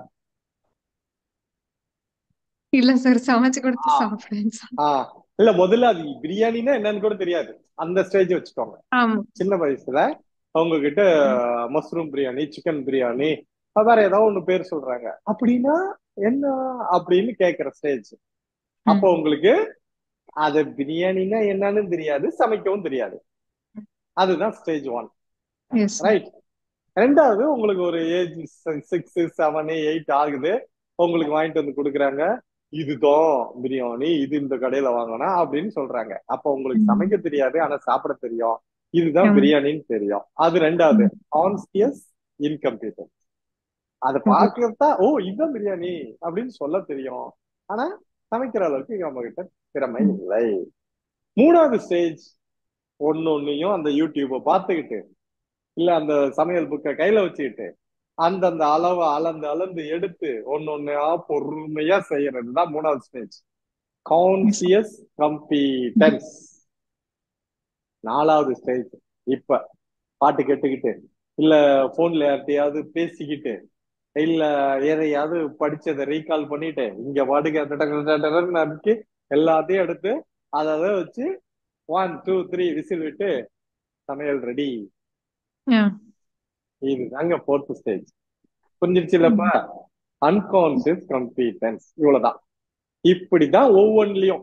இல்ல சார் சமைச்சு கொடுத்து ஆ சாப்பிடுவேன் சார் ஆ இல்ல முதல்ல அது பிரியாணின்னா என்னன்னு கூட தெரியாது அந்த ஸ்டேஜ் வச்சுக்கோங்க ஆமா சின்ன வயசுல அவங்க கிட்ட ம். மஷ்ரூம் பிரியாணி சிக்கன் பிரியாணி அது வேற ஏதாவது ஒண்ணு பேர் சொல்றாங்க அப்படின்னா என்ன அப்படின்னு கேக்குற ஸ்டேஜ் அப்போ ம். உங்களுக்கு அது பிரியாணின்னா என்னன்னு தெரியாது சமைக்கவும் தெரியாது அதுதான் stage one yes sir right ரெண்டாவது உங்களுக்கு ஒரு ஏஜ் சிக்ஸ் செவன் எயிட் ஆகுது உங்களுக்கு வாங்கிட்டு வந்து கொடுக்குறாங்க இதுதான் பிரியாணி இது இந்த கடையில வாங்கினா அப்படின்னு சொல்றாங்க அப்ப உங்களுக்கு ம். சமைக்க தெரியாது ஆனா சாப்பிட தெரியும் இதுதான் ம். பிரியாணின்னு தெரியும் அது ரெண்டாவது ம். கான்சியஸ் இன்கம்ப்யூட்டர் அதை ம். பார்க்கறதா ஓ இதுதான் பிரியாணி அப்படின்னு சொல்ல தெரியும் ஆனா சமைக்கிற அளவுக்கு நம்ம கிட்ட திறமை ம். இல்லை மூணாவது ஸ்டேஜ் ஒன்னு ஒன்னையும் அந்த யூடியூபை பார்த்துக்கிட்டு இல்ல அந்த சமையல் புக்கை கையில வச்சுக்கிட்டு அந்தந்த அளவை அளந்து அளந்து எடுத்து ஒன்னொன்னையா பொறுமையா செய்யறது தான் மூணாவது ஸ்டேஜ் கான்சியஸ் கம்பீட்டன்ஸ் நாலாவது ஸ்டேஜ் இப்ப பாட்டு கேட்டுக்கிட்டு இல்ல போன்ல யார்கிட்டயாவது பேசிக்கிட்டு இல்ல எதையாவது படிச்சதை ரீகால் பண்ணிட்டு இங்க பாட்டுக்கு நறுக்கி எல்லாத்தையும் எடுத்து அதை அதை வச்சு ஒன் டூ த்ரீ விசில் விட்டு சமையல் ரெடி Yeah. இதுதாங்க ஃபோர்த் ஸ்டேஜ் புரிஞ்சிருச்சுல்லப்பா அன்கான்சியஸ் கம்பீட்டன்ஸ் இவ்வளவுதான் இப்படிதான் ஒவ்வொன்றிலையும்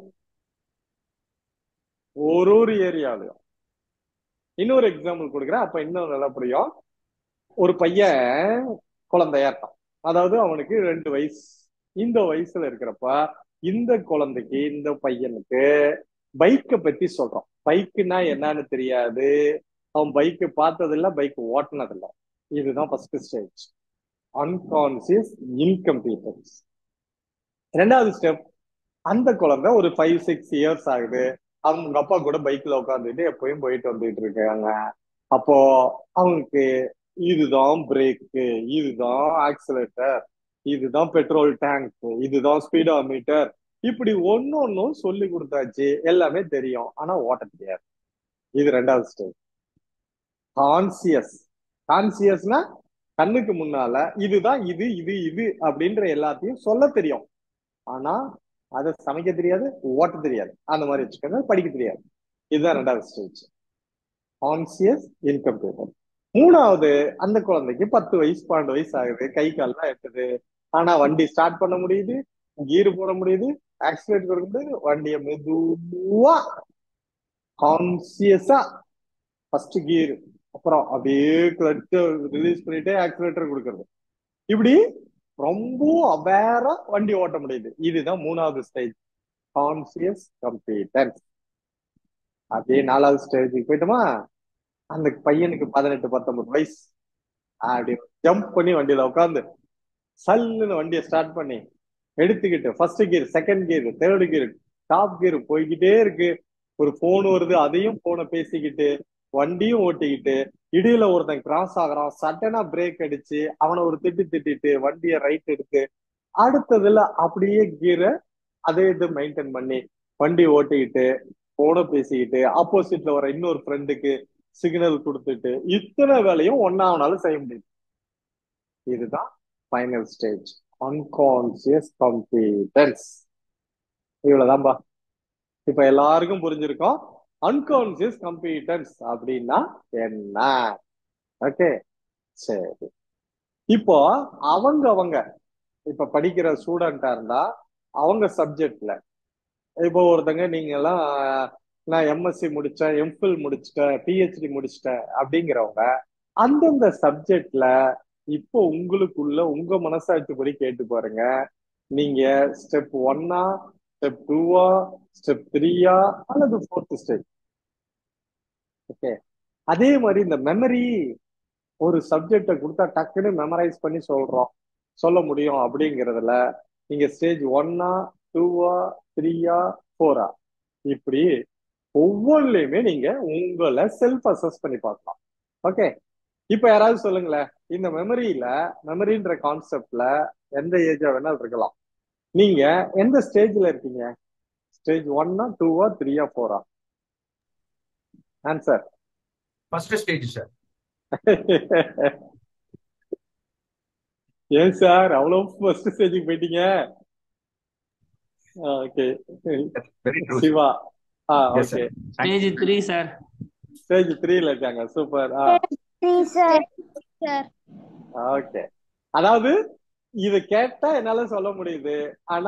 ஒரு ஒரு ஏரியாலையும் இன்னொரு எக்ஸாம்பிள் கொடுக்குறேன் அப்ப இன்னும் நல்லா புரியும் ஒரு பையன் குழந்தையா இருக்கான் அதாவது அவனுக்கு ரெண்டு வயசு இந்த வயசுல இருக்கிறப்ப இந்த குழந்தைக்கு இந்த பையனுக்கு பைக்கை பத்தி சொல்றோம் பைக்குன்னா என்னன்னு தெரியாது அவன் பைக்கு பார்த்ததில்ல பைக் ஓட்டினதில்ல இதுதான் ஃபர்ஸ்ட் ஸ்டேஜ் அன்கான்சியஸ் இன்கம்பீட்டன்ஸ் ரெண்டாவது ஸ்டெப் அந்த குழந்தை ஒரு ஃபைவ் சிக்ஸ் இயர்ஸ் ஆகுது அவங்க அப்பா கூட பைக்ல உட்காந்துட்டு எப்பயும் போயிட்டு வந்துட்டு இருக்காங்க அப்போ அவங்களுக்கு இதுதான் பிரேக்கு இதுதான் ஆக்சிலேட்டர் இதுதான் பெட்ரோல் டேங்க் இதுதான் ஸ்பீடா மீட்டர் இப்படி ஒன்னொன்னும் சொல்லி கொடுத்தாச்சு எல்லாமே தெரியும் ஆனா ஓட்ட தெரியாது இது ரெண்டாவது ஸ்டேஜ் கான்சியஸ் கான்சியஸ்னா கண்ணுக்கு முன்னால இதுதான் இது இது இது அப்படின்ற எல்லாத்தையும் சொல்ல தெரியும் ஆனா அதை சமைக்க தெரியாது ஓட்ட தெரியாது அந்த மாதிரி வச்சுக்கோங்க படிக்க தெரியாது இதுதான் ரெண்டாவது ஸ்டேஜ் கான்சியஸ் இன்கம்ப்யூட்டர் மூணாவது அந்த குழந்தைக்கு பத்து வயசு பன்னெண்டு வயசு ஆகுது கை கால்லாம் எட்டுது ஆனா வண்டி ஸ்டார்ட் பண்ண முடியுது கீர் போட முடியுது ஆக்சிலேட் கொடுக்க முடியுது வண்டியை மெதுவா கான்சியஸா ஃபர்ஸ்ட் கீர் அப்புறம் அப்படியே கிளட்ச ரிலீஸ் பண்ணிட்டு ஆக்சிலேட்டர் கொடுக்கறது இப்படி ரொம்ப அவேரா வண்டி ஓட்ட முடியுது இதுதான் மூணாவது ஸ்டேஜ் கான்சியஸ் கம்பீட்டன்ஸ் அப்படியே நாலாவது ஸ்டேஜுக்கு போயிட்டோமா அந்த பையனுக்கு பதினெட்டு பத்தொன்பது வயசு அப்படி ஜம்ப் பண்ணி வண்டியில உட்காந்து சல்லுன்னு வண்டியை ஸ்டார்ட் பண்ணி எடுத்துக்கிட்டு first gear second gear third gear top gear போய்கிட்டே இருக்கு ஒரு போன் வருது அதையும் போனை பேசிக்கிட்டு வண்டியும் ஓட்டிக்கிட்டு இடையில ஒருத்தன் கிராஸ் ஆகுறான் சட்டனா பிரேக் அடிச்சு அவனை ஒரு திட்டு திட்டிட்டு வண்டியை ரைட் எடுத்து அடுத்ததுல அப்படியே கீரை அதே இது மெயின்டைன் பண்ணி வண்டி ஓட்டிக்கிட்டு போன பேசிக்கிட்டு ஆப்போசிட்ல வர இன்னொரு ஃப்ரெண்டுக்கு சிக்னல் கொடுத்துட்டு இத்தனை வேலையும் ஒன்னாவனாலும் செய்ய முடியுது இதுதான் ஃபைனல் ஸ்டேஜ் அன்கான்சியஸ் கம்பீட்டன்ஸ் இவ்வளவுதான்பா இப்ப எல்லாருக்கும் புரிஞ்சிருக்கோம் அன்கான்சியஸ் கம்பீட்டன்ஸ் அப்படின்னா என்ன ஓகே சரி இப்போ அவங்க அவங்க இப்ப படிக்கிற ஸ்டூடெண்டா இருந்தா அவங்க சப்ஜெக்ட்ல இப்போ ஒருத்தங்க நீங்க எல்லாம் நான் எம்எஸ்சி முடிச்சேன் எம்ஃபில் முடிச்சிட்டேன் பிஹெச்டி முடிச்சிட்டேன் அப்படிங்கிறவங்க அந்தந்த சப்ஜெக்ட்ல இப்போ உங்களுக்குள்ள உங்க மனசாட்சிப்படி கேட்டு பாருங்க நீங்க ஸ்டெப் ஒன்னா ஸ்டெப் டூவா ஸ்டெப் த்ரீயா அல்லது ஃபோர்த் ஸ்டெப் ஓகே அதே மாதிரி இந்த மெமரி ஒரு சப்ஜெக்டை கொடுத்தா டக்குன்னு மெமரைஸ் பண்ணி சொல்றோம் சொல்ல முடியும் அப்படிங்கிறதுல நீங்க ஸ்டேஜ் ஒன்னா டூவா த்ரீயா ஃபோரா இப்படி ஒவ்வொன்றுலையுமே நீங்க உங்களை செல்ஃப் அசஸ் பண்ணி பார்க்கலாம் ஓகே இப்ப யாராவது சொல்லுங்களேன் இந்த மெமரியில மெமரின்ற கான்செப்ட்ல எந்த ஏஜா வேணாலும் இருக்கலாம் நீங்க எந்த ஸ்டேஜ்ல இருக்கீங்க ஸ்டேஜ் ஒன்னா டூவா த்ரீயா ஃபோரா ஆன்சர் ஃபர்ஸ்ட் ஸ்டேஜ் சார் ஏன் சார் அவ்வளவு ஃபர்ஸ்ட் ஸ்டேஜுக்கு போயிட்டீங்க ஓகே வெரி ட்ரூ சிவா ஆ Yes, okay sir. Stage three sir stage த்ரீல இருக்காங்க சூப்பர் ஆ சார் சார் ஓகே அதாவது இது கேட்டா என்னால சொல்ல முடியுது ஆனா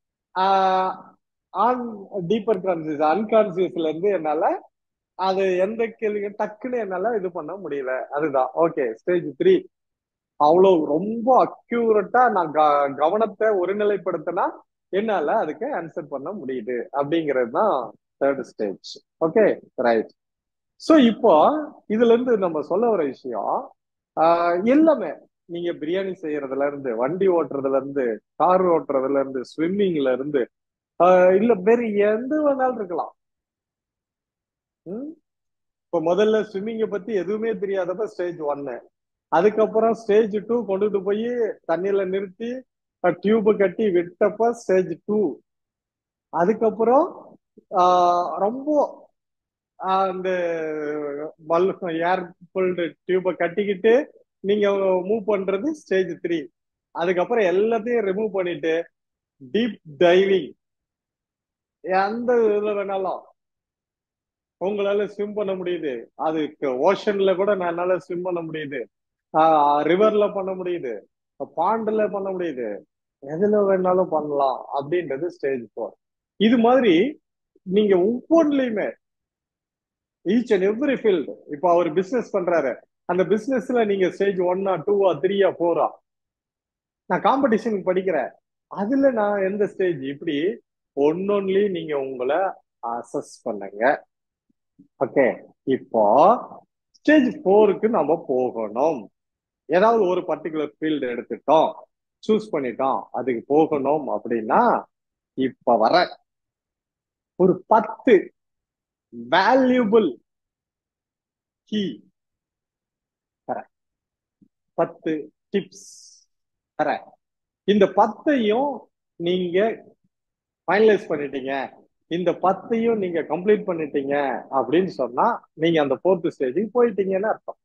ஆன் டீப்பர் கான்சியஸ் அன்கான்சியஸ்ல இருந்து என்னால அது எந்த கேள்வி டக்குன்னு என்னால இது பண்ண முடியல அதுதான் ஓகே ஸ்டேஜ் த்ரீ அவ்வளவு ரொம்ப அக்யூரட்டா நான் க- கவனத்தை ஒருநிலைப்படுத்தினா என்னால அதுக்கு ஆன்சர் பண்ண முடியுது அப்படிங்கிறது தான் third stage okay right so இப்போ இதுல இருந்து நம்ம சொல்ல வர விஷயம் ஆஹ் எல்லாமே நீங்க பிரியாணி செய்யறதுல இருந்து வண்டி ஓட்டுறதுல இருந்து கார் ஓட்டுறதுல இருந்து ஸ்விம்மிங்ல இருந்து ஆஹ் இல்ல வேற எந்த வேணாலும் இருக்கலாம் ம்? இப்ப முதல்ல ஸ்விம்மிங்க பத்தி எதுவுமே தெரியாதப்ப ஸ்டேஜ் ஒன்னு அதுக்கப்புறம் ஸ்டேஜ் டூ கொண்டுட்டு போய் தண்ணியில நிறுத்தி டியூப் கட்டி விட்டப்ப ஸ்டேஜ் டூ அதுக்கப்புறம் ஆஹ் ரொம்ப ஆஹ் அந்த பல் ஏர் புல்டு டியூபை கட்டிக்கிட்டு நீங்க மூவ் பண்றது ஸ்டேஜ் த்ரீ அதுக்கப்புறம் எல்லாத்தையும் ரிமூவ் பண்ணிட்டு டீப் டைவிங் எந்த இதுல வேணாலும் உங்களால ஸ்விம் பண்ண முடியுது அதுக்கு ஓஷன்ல கூட நான் என்னால ஸ்விம் பண்ண முடியுது ரிவர்ல பண்ண முடியுது பாண்டுல பண்ண முடியுது எதுல வேணாலும் பண்ணலாம் அப்படின்றது ஸ்டேஜ் ஃபோர் இது மாதிரி நீங்க ஒவ்வொன்றுலயுமே ஈச் அண்ட் எவ்ரி ஃபீல்டு இப்போ அவர் பிசினஸ் பண்றாரு அந்த பிசினஸ்ல நீங்க ஸ்டேஜ் ஒன்னா டூவா த்ரீயா ஃபோரா நான் காம்படிஷனுக்கு படிக்கிறேன் அதுல நான் எந்த ஸ்டேஜ் இப்படி ஒன்னொன்லி நீங்க உங்களை அசஸ் பண்ணுங்க ஓகே இப்போ ஸ்டேஜ் ஃபோருக்கு நம்ம போகணும் ஏதாவது ஒரு பர்டிகுலர் ஃபீல்டு எடுத்துட்டோம் சூஸ் பண்ணிட்டோம் அதுக்கு போகணும் அப்படின்னா இப்ப வர ஒரு பத்து வேல்யூபிள் கீ பத்து டிப்ஸ் தரேன் இந்த பத்தையும் நீங்க ஃபைனலைஸ் பண்ணிட்டீங்க இந்த பத்தையும் நீங்க கம்ப்ளீட் பண்ணிட்டீங்க அப்படின்னு சொன்னா நீங்க அந்த ஃபோர்த் ஸ்டேஜுக்கு போயிட்டீங்கன்னு அர்த்தம்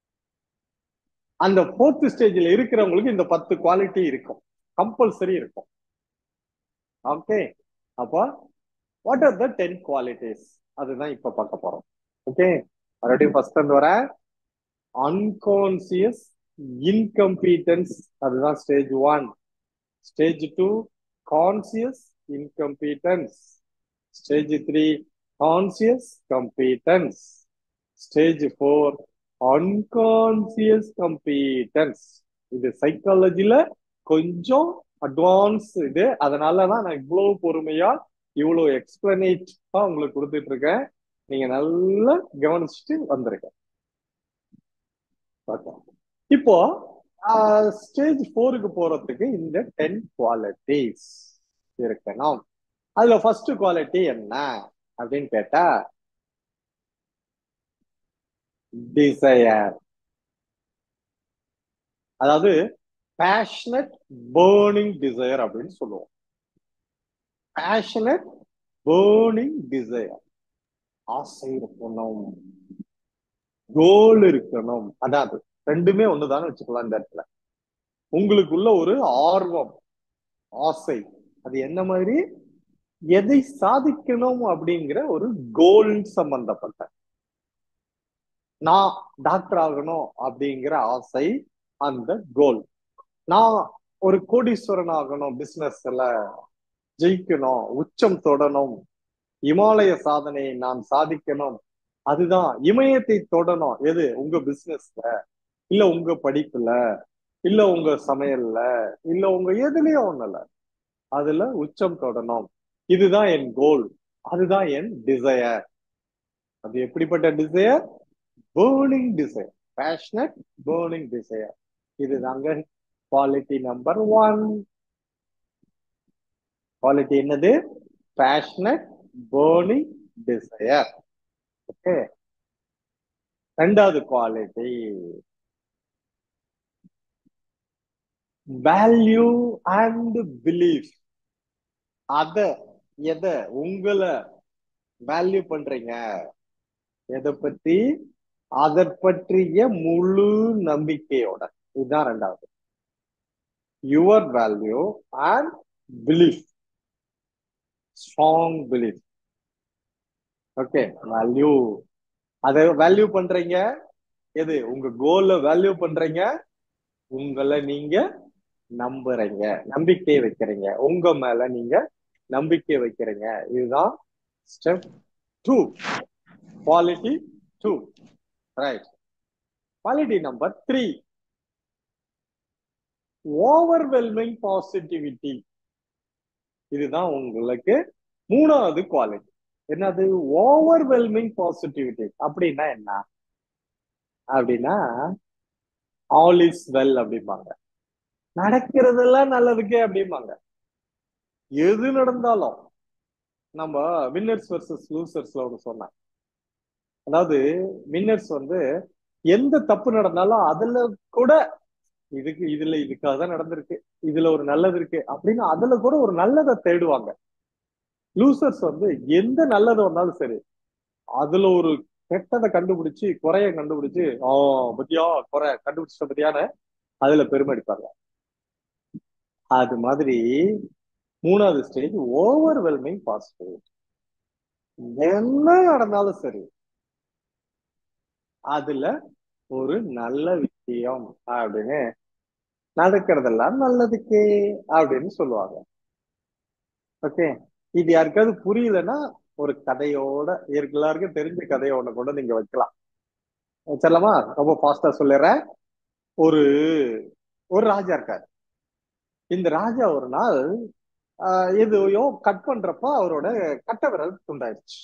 அந்த ஃபோர்த் ஸ்டேஜில் இருக்கிறவங்களுக்கு இந்த பத்து குவாலிட்டி இருக்கும் கம்பல்சரி இருக்கும் ஓகே அப்போ what are the ten qualities அதுதான் இப்ப பார்க்க போறோம் ஓகே மறுபடியும் ஃபர்ஸ்ட் வந்து வர அன்கான்சியஸ் இன்கம்பீட்டன்ஸ் அதுதான் stage one stage two conscious incompetence stage three conscious competence stage four unconscious competence இது சைக்காலஜில கொஞ்சம் அட்வான்ஸ் இது அதனாலதான் நான் இவ்வளவு பொறுமையா இவ்வளவு எக்ஸ்பிளனேட்டா உங்களுக்கு கொடுத்துட்டு இருக்கேன் நீங்க நல்லா கவனிச்சுட்டு வந்திருக்க ஓகே இப்போ ஸ்டேஜ் ஃபோருக்கு போறதுக்கு இந்த டென் குவாலிட்டிஸ் இருக்கணும் அதுல ஃபர்ஸ்ட் குவாலிட்டி என்ன அப்படின்னு கேட்டா டிசையர் அதாவது பேஷனட் பேர்னிங் டிசையர் அப்படின்னு சொல்லுவோம் பேஷனட் பேர்னிங் டிசையர் ஆசை இருக்கணும் கோல் இருக்கணும் அதாவது ரெண்டுமே ஒண்ணுதானே வச்சுக்கலாம் இந்த இடத்துல உங்களுக்குள்ள ஒரு ஆர்வம் ஆசை அது என்ன மாதிரி எதை சாதிக்கணும் அப்படிங்கிற ஒரு கோல் சம்பந்தப்பட்ட நான் டாக்டர் ஆகணும் அப்படிங்கிற ஆசை அந்த கோல் நான் ஒரு கோடீஸ்வரன் ஆகணும் பிசினஸ்ல ஜெயிக்கணும் உச்சம் தொடணும் இமாலய சாதனையை நான் சாதிக்கணும் அதுதான் இமயத்தை தொடணும் எது உங்க பிசினஸ்ல இல்ல உங்க படிப்புல இல்ல உங்க சமையல்ல இல்ல உங்க எதுலயும் ஒண்ணுல அதுல உச்சம் தொடணும் இதுதான் என் கோல் அதுதான் என் டிசையர் அது எப்படிப்பட்ட desire burning desire passionate burning desire இதுதாங்க குவாலிட்டி நம்பர் ஒன் குவாலிட்டி என்னது பேஷனட் பேர்னிங் டிசையர் ஓகே ரெண்டாவது குவாலிட்டி வேல்யூ அண்ட் பிலீஃப் அத எதை உங்களை வேல்யூ பண்றீங்க எதை பத்தி அதை பற்றிய முழு நம்பிக்கையோட இதுதான் ரெண்டாவது your value and belief strong belief okay value அதை வேல்யூ பண்றீங்க எது உங்க கோல்ல வேல்யூ பண்றீங்க உங்களை நீங்க நம்புறீங்க நம்பிக்கை வைக்கிறீங்க உங்க மேல நீங்க நம்பிக்கை வைக்கிறீங்க இதுதான் step two quality two right quality number three overwhelming positivity இதுதான் உங்களுக்கு மூணாவது குவாலிட்டி என்னது ஓவர்வெல்மிங் பாசிட்டிவிட்டி அப்படின்னா என்ன அப்படின்னா ஆல் இஸ் வெல் அப்படிம்பாங்க நடக்கிறதெல்லாம் நல்லதுக்கே அப்படிம்பாங்க எது நடந்தாலும் நம்ம வின்னர்ஸ் வர்சஸ் லூசர்ஸ்ல ஒன்று சொன்னேன் அதாவது வின்னர்ஸ் வந்து எந்த தப்பு நடந்தாலும் அதுல கூட இதுக்கு இதுல இதுக்காக தான் நடந்திருக்கு இதுல ஒரு நல்லது இருக்கு அப்படின்னு அதுல கூட ஒரு நல்லதை தேடுவாங்க லூசர்ஸ் வந்து எந்த நல்லது வந்தாலும் சரி அதுல ஒரு கெட்டதை கண்டுபிடிச்சு குறைய கண்டுபிடிச்சு ஆ பத்தியா குறை கண்டுபிடிச்ச பத்தியான அதுல பெருமை அடிப்பாங்க அது மாதிரி மூணாவது ஸ்டேஜ் ஓவர்வெல்மிங் பாசிட்டிவ் என்ன நடந்தாலும் சரி அதுல ஒரு நல்ல விஷயம் அப்படின்னு நடக்கிறதெல்லாம் நல்லதுக்கே அப்படின்னு சொல்லுவாங்க ஓகே இது யாருக்காவது புரியலன்னா ஒரு கதையோட எல்லாருக்கும் தெரிஞ்ச கதையை ஒண்ணு கொண்டு நீங்க வைக்கலாம் சொல்லலாமா ரொம்ப ஃபாஸ்டா சொல்லிடுறேன் ஒரு ஒரு ராஜா இருக்காரு இந்த ராஜா ஒரு நாள் ஆஹ் எதையோ கட் பண்றப்ப அவரோட கட்டை விரல் துண்டாயிருச்சு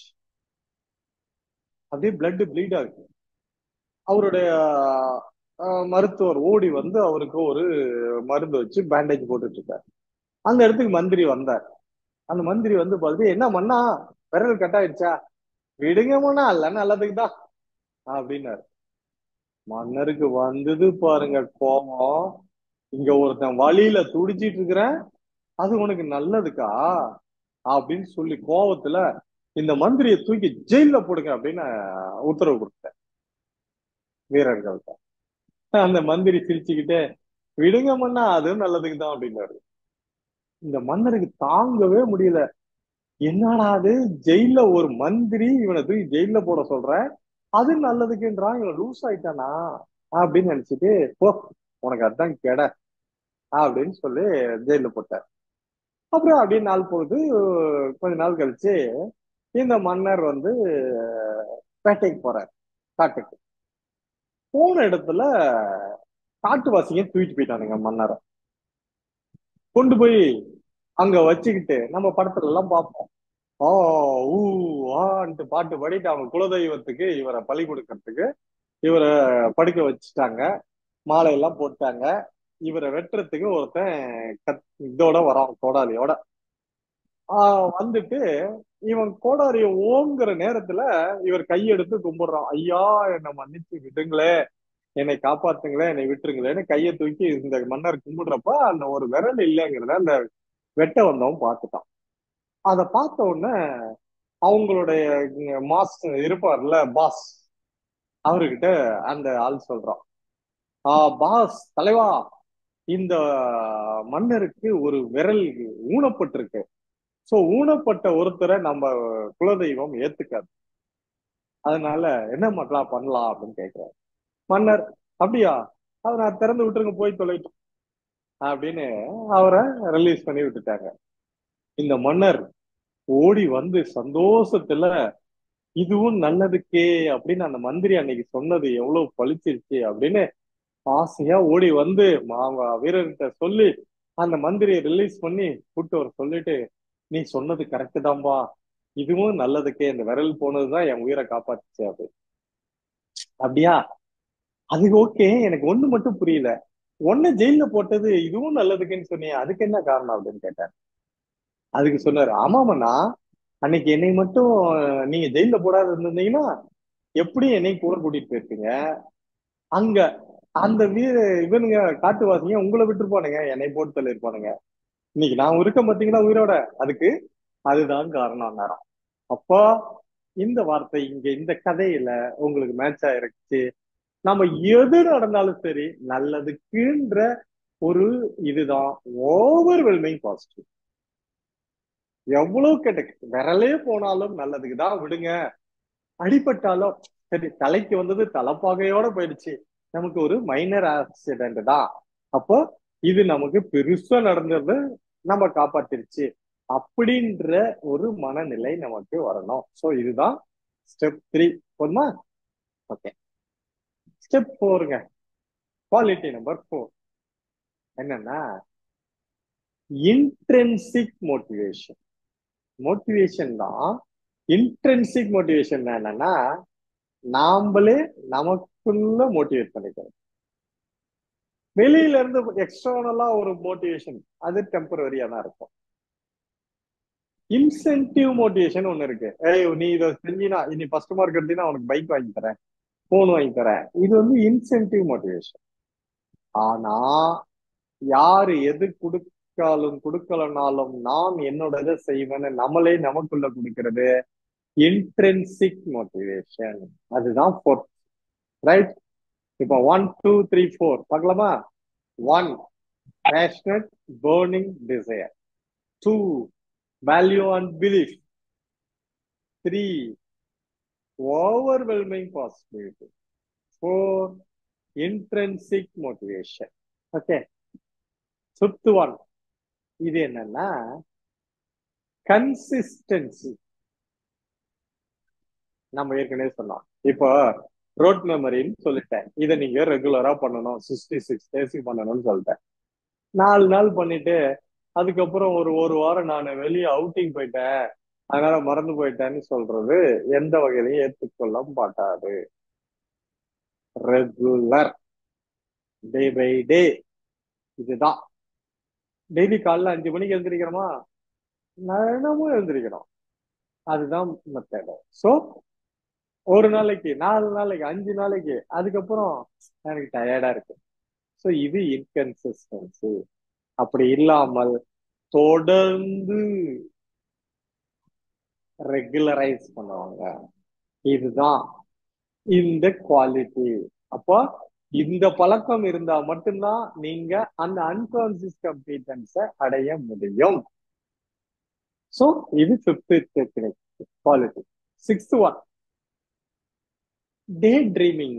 அப்படியே பிளட் ப்ளீட் ஆகுது அவருடைய ஆஹ் மருத்துவர் ஓடி வந்து அவருக்கு ஒரு மருந்து வச்சு பேண்டேஜ் போட்டுட்டு இருக்காரு அந்த இடத்துக்கு மந்திரி வந்தார் அந்த மந்திரி வந்து பார்த்துட்டு என்ன மண்ணா விரல் கட் ஆயிடுச்சா விடுங்க மண்ணா இல்ல நல்லதுக்கு தான் அப்படின்னாரு மன்னருக்கு வந்தது பாருங்க கோபம் இங்க ஒருத்தன் வழியில துடிச்சிட்டு இருக்கிறேன் அது உனக்கு நல்லதுக்கா அப்படின்னு சொல்லி கோபத்துல இந்த மந்திரியை தூக்கி ஜெயில போடுங்க அப்படின்னு உத்தரவு கொடுத்தேன் வீரர்கள்ட்ட அந்த மந்திரி சிரிச்சுக்கிட்டே விடுங்க மன்னா அதுவும் நல்லதுக்கு தான் அப்படின்னாரு இந்த மன்னருக்கு தாங்கவே முடியல என்னடா அது ஜெயில ஒரு மந்திரி இவனை தூக்கி ஜெயில போட சொல்றேன் அது நல்லதுக்குன்றான் இவன் லூஸ் ஆயிட்டானா அப்படின்னு நினைச்சிட்டு போ உனக்கு அதுதான் கெட அப்படின்னு சொல்லி ஜெயில போட்டார் அப்புறம் அப்படியே நாள் பொழுது கொஞ்ச நாள் கழிச்சு இந்த மன்னர் வந்து வேட்டைக்கு போறார் காட்டுக்கு போன இடத்துல காட்டுவாசிங்க தூக்கிட்டு போயிட்டானுங்க மன்னரை கொண்டு போய் அங்க வச்சுக்கிட்டு நம்ம படத்துல எல்லாம் பார்ப்போம் ஆ ஊ ஆன்ட்டு பாட்டு பாடிட்டு அவங்க குலதெய்வத்துக்கு இவரை பலி கொடுக்கறதுக்கு இவரை படுக்க வச்சுட்டாங்க மாலையெல்லாம் போட்டாங்க இவரை வெட்டுறதுக்கு ஒருத்தன் கத் இதோட வரான் கோடாலியோட ஆஹ் வந்துட்டு இவன் கோடாரிய ஓங்குற நேரத்துல இவர் கையெடுத்து கும்பிடுறான் ஐயா என்னை மன்னிச்சு விடுங்களே என்னை காப்பாத்துங்களேன் என்னை விட்டுருங்களேன்னு கையை தூக்கி இந்த மன்னர் கும்பிடுறப்ப அந்த ஒரு விரல் இல்லைங்கிறத அந்த வெட்ட வந்தவன் பார்த்துட்டான் அதை பார்த்த உடனே அவங்களுடைய மாஸ் இருப்பார்ல பாஸ் அவர்கிட்ட அந்த ஆள் சொல்றான் ஆஹ் பாஸ் தலைவா இந்த மன்னருக்கு ஒரு விரல் ஊனப்பட்டிருக்கு சோ ஊனப்பட்ட ஒருத்தரை நம்ம குலதெய்வம் ஏத்துக்காது அதனால என்ன பண்ணலாம் பண்ணலாம் அப்படின்னு கேக்குறாரு மன்னர் அப்படியா அவர் நான் திறந்து விட்டுருங்க போய் தொலைட்டோம் அப்படின்னு அவரை ரிலீஸ் பண்ணி விட்டுட்டாங்க இந்த மன்னர் ஓடி வந்து சந்தோஷத்துல இதுவும் நல்லதுக்கே அப்படின்னு அந்த மந்திரி அன்னைக்கு சொன்னது எவ்வளவு பளிச்சிருச்சு அப்படின்னு ஆசையா ஓடி வந்து அவங்க வீரர்கிட்ட சொல்லி அந்த மந்திரியை ரிலீஸ் பண்ணி கூட்டு வர சொல்லிட்டு நீ சொன்னது கரெக்டு தான்பா இதுவும் நல்லதுக்கே இந்த விரல் போனதுதான் என் உயிரை காப்பாத்துச்சு அப்படி அப்படியா அது ஓகே எனக்கு ஒண்ணு மட்டும் புரியல ஒன்னு ஜெயில போட்டது இதுவும் நல்லதுக்குன்னு சொன்னியே அதுக்கு என்ன காரணம் அப்படின்னு கேட்டார் அதுக்கு சொன்னாரு ஆமாமண்ணா அன்னைக்கு என்னை மட்டும் நீங்க ஜெயில போடாத இருந்திருந்தீங்கன்னா எப்படி என்னை கூட கூட்டிட்டு போயிருப்பீங்க அங்க அந்த வீர இவனுங்க காட்டுவாசிங்க உங்களை விட்டுருப்பானுங்க என்னை போட்டு தள்ளிருப்பானுங்க இன்னைக்கு நான் இருக்க பாத்தீங்கன்னா உயிரோட அதுக்கு அதுதான் காரணம் நேரம் அப்போ இந்த வார்த்தை இங்க இந்த கதையில உங்களுக்கு மேட்ச் ஆயிருச்சு நம்ம எது நடந்தாலும் சரி நல்லதுக்குன்ற ஒரு இதுதான் ஓவர்வெல்மிங் பாசிட்டிவ் எவ்வளவு கெட்ட விரலே போனாலும் நல்லதுக்கு தான் விடுங்க அடிபட்டாலும் சரி தலைக்கு வந்தது தலைப்பாகையோட போயிடுச்சு நமக்கு ஒரு மைனர் ஆக்சிடென்ட் தான் அப்போ இது நமக்கு பெருசா நடந்தது நம்ம காப்பாத்திருச்சு அப்படின்ற ஒரு மனநிலை நமக்கு வரணும் சோ இதுதான் ஸ்டெப் த்ரீ போதுமா ஓகே ஸ்டெப் ஃபோருங்க குவாலிட்டி நம்பர் ஃபோர் என்னன்னா இன்ட்ரென்சிக் மோட்டிவேஷன் மோட்டிவேஷன் தான் இன்ட்ரென்சிக் மோட்டிவேஷன் என்னன்னா நாமளே நமக்குள்ள மோட்டிவேட் பண்ணிக்கிறோம் வெளியில இருந்து எக்ஸ்டர்னலா ஒரு மோட்டிவேஷன் அது டெம்பரரியா தான் இருக்கும் இன்சென்டிவ் மோட்டிவேஷன் ஒண்ணு இருக்கு ஏய் நீ இதை செஞ்சினா இனி ஃபர்ஸ்ட் மார்க் எடுத்தீங்கன்னா உனக்கு பைக் வாங்கி தரேன் போன் வாங்கி தரேன் இது வந்து இன்சென்டிவ் மோட்டிவேஷன் ஆனா யாரு எது கொடுக்காலும் கொடுக்கலனாலும் நான் என்னோட இதை செய்வேன்னு நம்மளே நமக்குள்ள கொடுக்கிறது இன்ட்ரென்சிக் மோட்டிவேஷன் அதுதான் ஃபோர்த் ரைட் இப்போ ஒன் டூ த்ரீ ஃபோர் பார்க்கலாமா one passionate burning desire two value and belief three overwhelming possibility. Four, intrinsic motivation. Okay. Fifth one. இது என்னன்னா கன்சிஸ்டன்சி நம்ம ஏற்கனவே சொன்னோம் இப்போ ரோட் மெமரின்னு சொல்லிட்டேன் இதை நீங்க ரெகுலரா பண்ணணும் சிக்ஸ்டி சிக்ஸ் டேஸுக்கு பண்ணணும்னு சொல்லிட்டேன் நாலு நாள் பண்ணிட்டு அதுக்கப்புறம் ஒரு ஒரு வாரம் நான் வெளியே அவுட்டிங் போயிட்டேன் அதனால மறந்து போயிட்டேன்னு சொல்றது எந்த வகையிலையும் ஏற்றுக்கொள்ள மாட்டாது ரெகுலர் டே பை டே இதுதான் டெய்லி காலைல அஞ்சு மணிக்கு எழுந்திரிக்கிறோமா தினமும் எழுந்திரிக்கிறோம் அதுதான் மெத்தட் ஸோ ஒரு நாளைக்கு நாலு நாளைக்கு அஞ்சு நாளைக்கு அதுக்கப்புறம் எனக்கு டயர்டா இருக்கு ஸோ இது இன்கன்சிஸ்டன்சி அப்படி இல்லாமல் தொடர்ந்து ரெகுலரைஸ் பண்ணுவாங்க இதுதான் இந்த குவாலிட்டி அப்போ இந்த பழக்கம் இருந்தா மட்டும்தான் நீங்க அந்த அன்கான்சியஸ் கம்பீட்டன்ஸை அடைய முடியும் ஸோ இது fifth technique quality sixth one day dreaming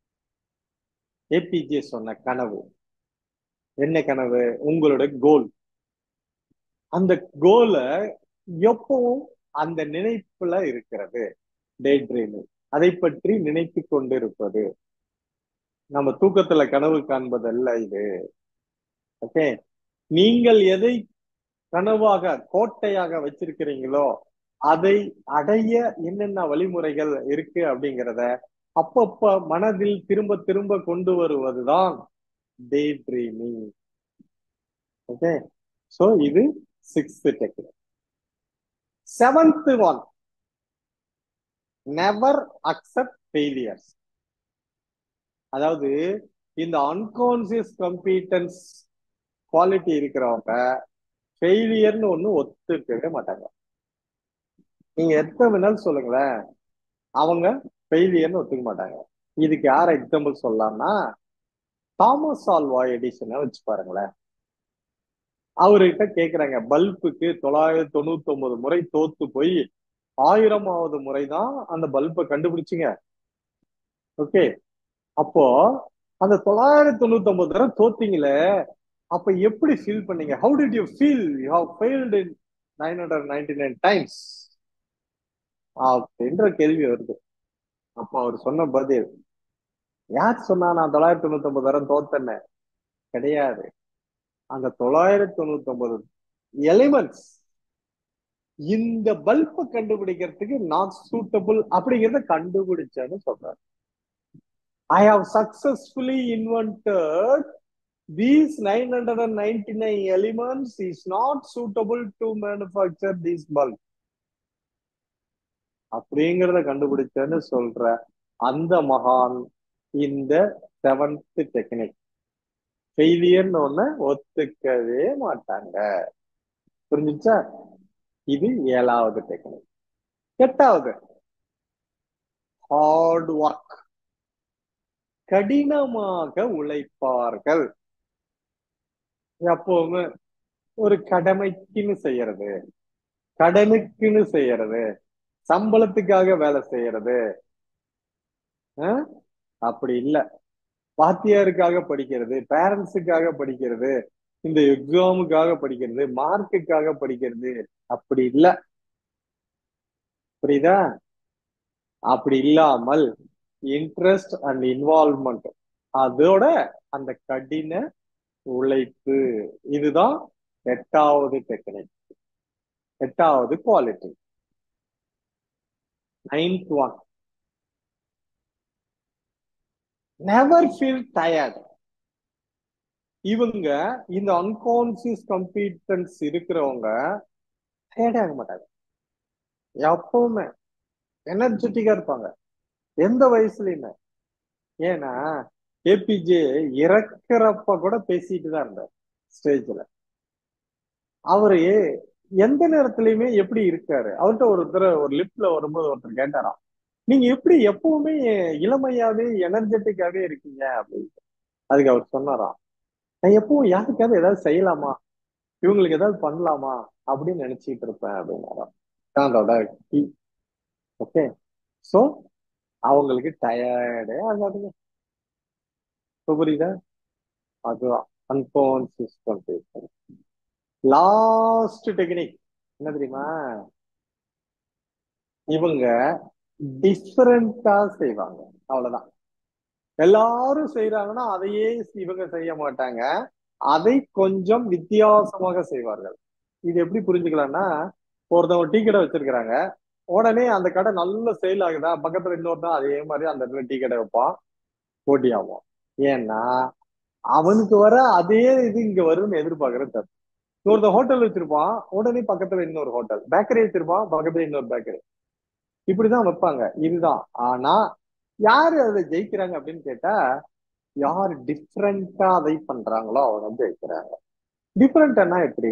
APJ சொன்ன கனவு என்ன கனவு உங்களோட கோல் அந்த கோலை எப்பவும் அந்த நினைப்புல இருக்கிறது டே ட்ரீமிங் அதை பற்றி நினைத்து கொண்டிருப்பது நம்ம தூக்கத்துல கனவு காண்பதல்ல இது ஓகே நீங்கள் எதை கனவாக கோட்டையாக வச்சிருக்கிறீங்களோ அதை அடைய என்னென்ன வழிமுறைகள் இருக்கு அப்படிங்கிறத அப்பப்ப மனதில் திரும்ப திரும்ப கொண்டு வருவதுதான் டே ட்ரீமிங் ஓகே சோ இது sixth technique seventh one never accept failures அதாவது இந்த அன்கான்சியஸ் கம்பீட்டன்ஸ் குவாலிட்டி இருக்கிறவங்க ஃபெயிலியர்னு ஒண்ணு ஒத்துக்கவே மாட்டாங்க நீங்க எத்தனை வேணாலும் சொல்லுங்களேன் அவங்க ஃபெயிலியர்னு ஒத்துக்க மாட்டாங்க இதுக்கு யார் எக்ஸாம்பிள் சொல்லலாம்னா தாமஸ் ஆல்வா எடிஷனை வச்சு பாருங்களேன் அவர்கிட்ட கேக்குறாங்க பல்புக்கு தொள்ளாயிரத்தி தொண்ணூத்தி ஒன்பது முறை தோத்து போய் ஆயிரமாவது முறைதான் அந்த பல்பை கண்டுபிடிச்சிங்க ஓகே அப்போ அந்த தொள்ளாயிரத்தி தொண்ணூத்தி ஒன்பது தடவை தோத்தீங்களே அப்ப எப்படி ஃபீல் பண்ணீங்க how did you feel you have failed in nine hundred ninety nine times அப்படின்ற கேள்வி வருது அப்போ அவர் சொன்ன பதில் யார் சொன்னா நான் தொள்ளாயிரத்தி தொண்ணூத்தி ஒன்பது தடவை தோத்தேன்னு கிடையாது அந்த தொள்ளாயிரத்தி தொண்ணூத்தி ஒன்பது எலிமெண்ட்ஸ் இந்த பல்பை கண்டுபிடிக்கிறதுக்கு நாட் சூட்டபிள் அப்படிங்கிறத கண்டுபிடிச்சேன்னு சொல்றாரு I have successfully invented these nine hundred and ninety nine elements is not suitable to manufacture these bulb அப்படிங்கிறத கண்டுபிடிச்சேன்னு சொல்ற அந்த மகான் இந்த செவன்த் டெக்னிக் ஃபெயிலியர்னு ஒண்ணு ஒத்துக்கவே மாட்டாங்க புரிஞ்சுச்சா இது ஏழாவது டெக்னிக் எட்டாவது ஹார்ட் ஒர்க் கடினமாக உழைப்பார்கள் எப்பவுமே ஒரு கடமைக்குன்னு செய்யறது கடனுக்குன்னு செய்யறது சம்பளத்துக்காக வேலை செய்யறது அப்படி இல்லை வாத்தியாருக்காக படிக்கிறது பேரண்ட்ஸுக்காக படிக்கிறது இந்த எக்ஸாமுக்காக படிக்கிறது மார்க்குக்காக படிக்கிறது அப்படி இல்ல புரியுதா அப்படி இல்லாமல் இன்ட்ரெஸ்ட் அண்ட் இன்வால்மெண்ட் அதோட அந்த கடின உழைப்பு இதுதான் எட்டாவது டெக்னிக் எட்டாவது quality ninth one never feel tired இவங்க இந்த அன்கான்சியஸ் கம்பீட்டன்ஸ் இருக்கிறவங்க டயர்டே ஆக மாட்டாங்க எப்பவுமே எனர்ஜெட்டிக்கா இருப்பாங்க எந்த வயசுலயுமே ஏன்னா ஏபிஜே இறக்குறப்ப கூட பேசிட்டு தான் இருந்தார் ஸ்டேஜ்ல அவரு எந்த நேரத்திலயுமே எப்படி இருக்காரு அவர்கிட்ட ஒருத்தர் ஒரு லிப்ட்ல வரும்போது ஒருத்தர் கேட்டாராம் நீங்க எப்படி எப்பவுமே இளமையாவே எனர்ஜெட்டிக்காவே இருக்கீங்க அப்படின்னு அதுக்கு அவர் சொன்னாராம் நான் எப்பவும் யாருக்காவது ஏதாவது செய்யலாமா இவங்களுக்கு ஏதாவது பண்ணலாமா அப்படின்னு நினைச்சிட்டு இருப்பேன் அப்படின்னாராம் அதோட கீ ஓகே சோ அவங்களுக்கு டயர்டே ஆகாதுங்க இப்ப புரியுதா அதுதான் அன்கான்சியஸ் கன்ஃபியூஷன் லாஸ்ட் டெக்னிக் என்ன தெரியுமா இவங்க டிஃபரெண்டா செய்வாங்க அவ்வளவுதான் எல்லாரும் செய்யறாங்கன்னா அதையே இவங்க செய்ய மாட்டாங்க அதை கொஞ்சம் வித்தியாசமாக செய்வார்கள் இது எப்படி புரிஞ்சுக்கலாம்னா ஒருத்தவங்க டீ கடை வச்சிருக்கிறாங்க உடனே அந்த கடை நல்ல சேல் ஆகுதா பக்கத்துல இன்னொருத்தன் அதே மாதிரி அந்த இடத்துல டீ கடை வைப்பான் போட்டி ஆகும் ஏன்னா அவனுக்கு வர அதே இது இங்க வரும்னு எதிர்பார்க்கறது தப்பு ஒருத்தன் ஹோட்டல் வச்சிருப்பான் உடனே பக்கத்துல இன்னொரு ஹோட்டல் பேக்கரி வச்சிருப்பான் பக்கத்துல இன்னொரு பேக்கரி இப்படிதான் வைப்பாங்க இதுதான் ஆனா யாரு அதை ஜெயிக்கிறாங்க அப்படின்னு கேட்டா யார் டிஃப்ரெண்டா அதை பண்றாங்களோ அவங்க ஜெயிக்கிறாங்க டிஃப்ரெண்ட்னா எப்படி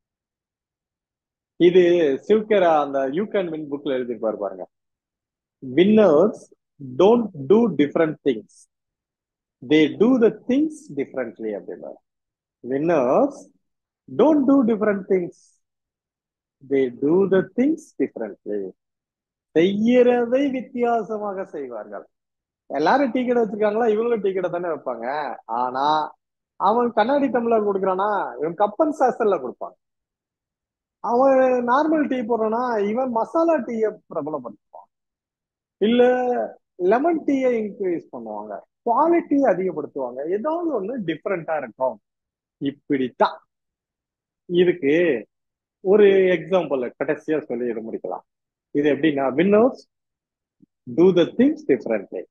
இது சிவகரா அந்த யூ கேன் வின் புக்ல எழுதிருப்பாரு பாருங்க winners don't do different things they do the things differently அப்படின்னா winners don't do different things they do the things differently செய்யறதை வித்தியாசமாக செய்வார்கள் எல்லாரும் டீ கடை வச்சிருக்காங்களா இவங்களும் டீ கடை தானே வைப்பாங்க ஆனா அவன் கண்ணாடி டம்ளர் கொடுக்குறானா இவன் கப்பன் சாசல்ல கொடுப்பான் அவன் நார்மல் டீ போடுறானா இவன் மசாலா டீயை பிரபலப்படுத்துவான் இல்ல லெமன் டீயை இன்க்ரீஸ் பண்ணுவாங்க குவாலிட்டியை அதிகப்படுத்துவாங்க ஏதாவது ஒண்ணு டிஃப்ரெண்டா இருக்கும் இப்படித்தான் இதுக்கு ஒரு எக்ஸாம்பிள் கடைசியா சொல்லி இதை முடிக்கலாம் இது எப்படின்னா winners do the things differently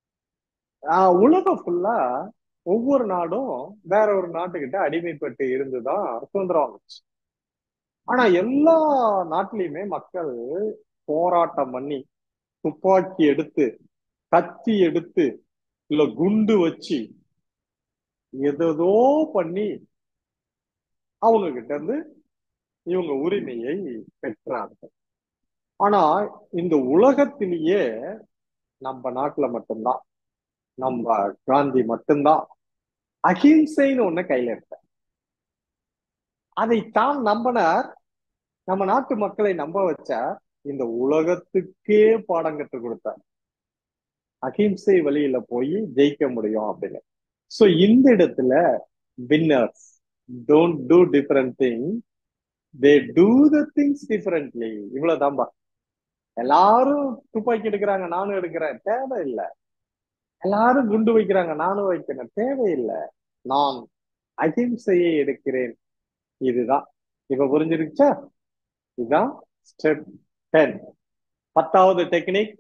உலகம் ஃபுல்லா ஒவ்வொரு நாடும் வேற ஒரு நாட்டுக்கிட்ட அடிமைப்பட்டு இருந்துதான் சுதந்திரம் வந்துச்சு ஆனா எல்லா நாட்டிலையுமே மக்கள் போராட்டம் பண்ணி துப்பாக்கி எடுத்து கத்தி எடுத்து இல்ல குண்டு வச்சு எதோ பண்ணி அவங்க கிட்ட இருந்து இவங்க உரிமையை பெற்றாங்க ஆனா இந்த உலகத்திலேயே நம்ம நாட்டுல மட்டும்தான் நம்ம காந்தி மட்டும்தான் அஹிம்சைன்னு ஒண்ணு கையில இருக்க அதை தான் நம்பினார் நம்ம நாட்டு மக்களை நம்ப வச்சா இந்த உலகத்துக்கே பாடம் கற்றுக் கொடுத்தார் அஹிம்சை வழியில போய் ஜெயிக்க முடியும் அப்படின்னு சோ இந்த இடத்துல winners don't do different thing they do the things differently இவ்வளவுதான்பா எல்லாரும் துப்பாக்கி எடுக்கிறாங்க நானும் எடுக்கிறேன் தேவையில்லை எல்லாரும் குண்டு வைக்கிறாங்க நானும் வைக்கிறேன் தேவையில்லை நான் அஹிம்சையை எடுக்கிறேன் இதுதான் இப்ப புரிஞ்சிருச்சா இதுதான் ஸ்டெப் டென் பத்தாவது டெக்னிக்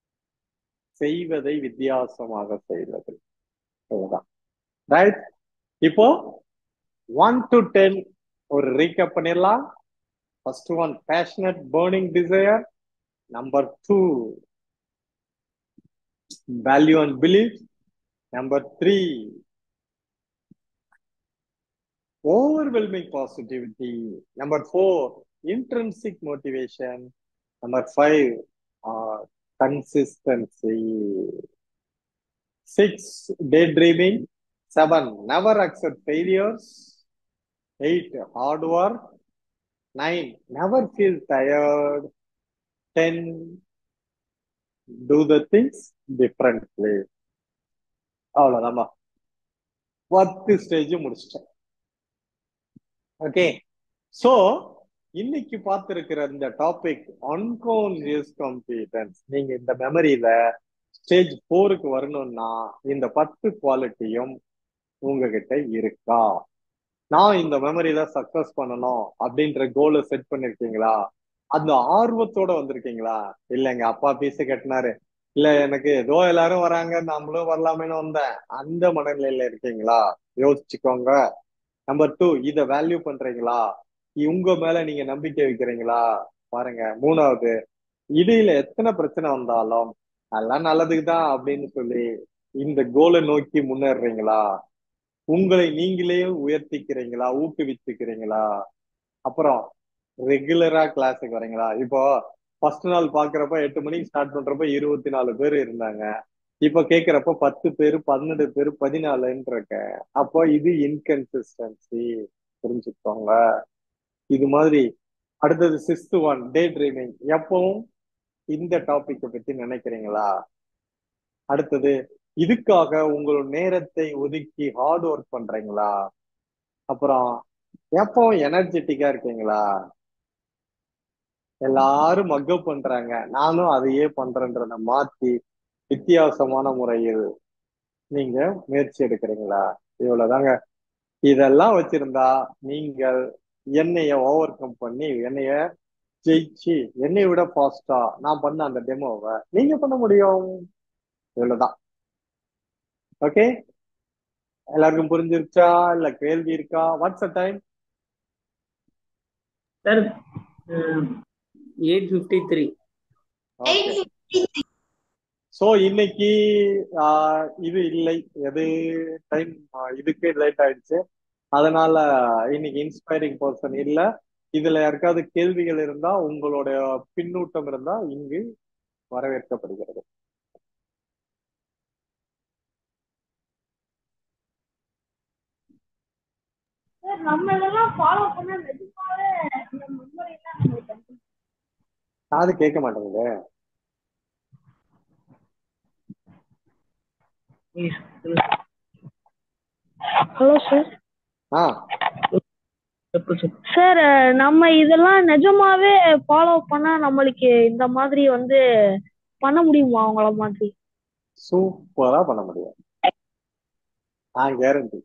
செய்வதை வித்தியாசமாக செய்வது இதுதான் ரைட் இப்போ ஒன் டு டென் ஒரு ரீகப் பண்ணிடலாம் first one passionate burning desire number two value and belief. Number three, overwhelming positivity. Number four, intrinsic motivation. Number five, uh, consistency. Six, daydreaming. Seven, never accept failures. Eight, hard work. Nine, never feel tired. Ten, do the things differently. அவ்வளவுதான்பா பத்து stage முடிச்சிட்டேன் okay so இன்னைக்கு பார்த்திருக்கிற இந்த topic unconscious காம்பீட்டன்ஸ் நீங்க இந்த மெமரியில stage போருக்கு வரணும்னா இந்த பத்து குவாலிட்டியும் உங்ககிட்ட இருக்கா நான் இந்த மெமரியில சக்சஸ் பண்ணணும் அப்படின்ற கோலை செட் பண்ணிருக்கீங்களா அந்த ஆர்வத்தோட வந்திருக்கீங்களா இல்ல எங்க அப்பா பீஸ கட்டினாரு இல்ல எனக்கு ஏதோ எல்லாரும் வராங்க நம்மளும் வரலாமேன்னு வந்தேன் அந்த மனநிலையில இருக்கீங்களா யோசிச்சுக்கோங்க நம்பர் டூ இத வேல்யூ பண்றீங்களா உங்க மேல நீங்க நம்பிக்கை வைக்கிறீங்களா பாருங்க மூணாவது இடையில எத்தனை பிரச்சனை வந்தாலும் அதெல்லாம் நல்லதுக்கு தான் அப்படின்னு சொல்லி இந்த கோலை நோக்கி முன்னேறுறீங்களா உங்களை நீங்களே உயர்த்திக்கிறீங்களா ஊக்குவித்துக்கிறீங்களா அப்புறம் ரெகுலரா கிளாஸுக்கு வரீங்களா இப்போ ஃபர்ஸ்ட் நாள் பாக்குறப்ப எட்டு மணிக்கு ஸ்டார்ட் பண்றப்ப இருபத்தி நாலு பேர் இருந்தாங்க இப்ப கேக்குறப்ப பத்து பேர் பன்னெண்டு பேர் பதினாலுன்னு இருக்க அப்போ இது இன்கன்சிஸ்டன்சி புரிஞ்சுக்கோங்க இது மாதிரி அடுத்தது சிக்ஸ்த் ஒன் டே ட்ரீமிங் எப்பவும் இந்த டாபிக்கை பத்தி நினைக்கிறீங்களா அடுத்தது இதுக்காக உங்களோட நேரத்தை ஒதுக்கி ஹார்ட் ஒர்க் பண்றீங்களா அப்புறம் எப்பவும் எனர்ஜெட்டிக்கா இருக்கீங்களா எல்லாரும் மக்கப் பண்றாங்க நானும் அதையே பண்றேன்றத மாத்தி வித்தியாசமான முறையில் நீங்க முயற்சி எடுக்கிறீங்களா இவ்வளவுதாங்க இதெல்லாம் வச்சிருந்தா நீங்கள் என்னைய ஓவர் கம் பண்ணி என்னைய ஜெயிச்சு என்னை விட ஃபாஸ்டா நான் பண்ண அந்த டெமோவை நீங்க பண்ண முடியும் இவ்வளவுதான் ஓகே எல்லாருக்கும் புரிஞ்சிருச்சா இல்ல கேள்வி இருக்கா what's a time sir eight fifty three okay so இன்னைக்கு ஆஹ், இது இல்லை எது டைம் இதுக்கு லேட் ஆயிடுச்சு அதனால இன்னைக்கு இன்ஸ்பைரிங் பர்சன் இல்ல இதுல யாருக்காவது கேள்விகள் இருந்தா உங்களோட பின்னூட்டம் இருந்தா இங்கு வரவேற்கப்படுகிறது சார் நம்ம இதெல்லாம் ஃபாலோ பண்ண நிஜமாவே இந்த மெமரி எல்லாம் நம்மளுக்கு வந்து காது கேட்க மாட்டேங்குது ஹலோ சார் ஆ சார் நம்ம இதெல்லாம் நிஜமாவே ஃபாலோ பண்ணா நம்மளுக்கு இந்த மாதிரி வந்து பண்ண முடியுமா அவங்கள மாதிரி சூப்பரா பண்ண முடியும் நான் கேரண்டி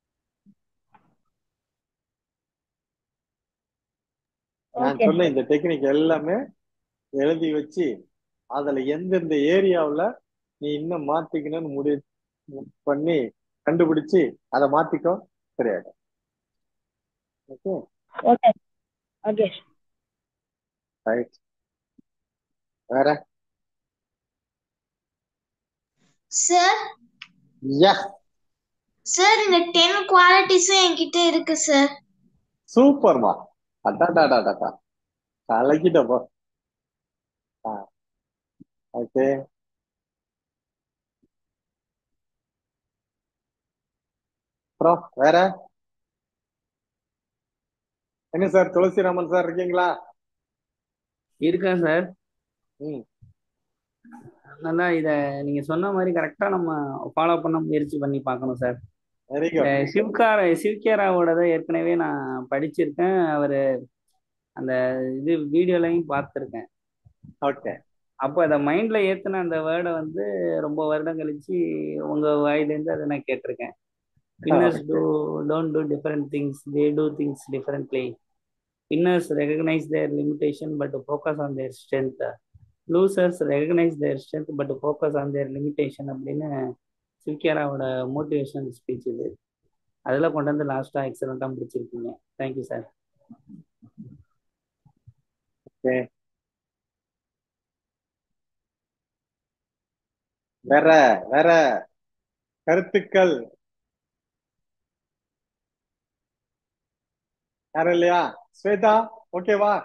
நான் ஓகே சொன்ன இந்த டெக்னிக் எல்லாமே எழுதி வச்சு அதுல எந்தெந்த ஏரியாவுல நீ இன்னும் மாத்திக்கணும்னு முடிவு பண்ணி கண்டுபிடிச்சு அதை மாத்திக்கோ சரியாயிடும் ஓகே ஓகே ஓகே ரைட் வேற சார் யா சார் இந்த டென் குவாலிட்டிஸும் என்கிட்ட இருக்கு சார் சூப்பர்மா அட்டாடாடாடாடா கலக்கிட்டப்போ ஆ ஓகே அப்புறம் வேற என்ன சார் துளசிராமன் சார் இருக்கீங்களா இருக்கேன் சார் ம் நல்லா இத நீங்க சொன்ன மாதிரி கரெக்டா நம்ம ஃபாலோ பண்ண முயற்சி பண்ணி பார்க்கணும் சார் வெரி இந்த குட் சிவ்கார சிவ்கேராவோடதை ஏற்கனவே நான் படிச்சிருக்கேன் அவரு அந்த இது வீடியோலையும் பார்த்துருக்கேன் ஓகே அப்போ அதை மைண்ட்ல ஏத்துன அந்த வேர்டை வந்து ரொம்ப வருடம் கழிச்சு உங்க வாயிலேருந்து அதை நான் கேட்டிருக்கேன் winners do don't do different things they do things differently winners recognise their limitation but focus on their strength losers recognise their strength but focus on their limitation அப்படின்னு சிவ்கேராவோட மோட்டிவேஷனல் ஸ்பீச் இது அதில் கொண்டு வந்து லாஸ்ட்டாக எக்ஸலண்ட்டாக முடிச்சிருக்கீங்க தேங்க்யூ சார் ஓகே வேற வேற கருத்துக்கள் யாரும் இல்லையா ஸ்வேதா ஓகேவா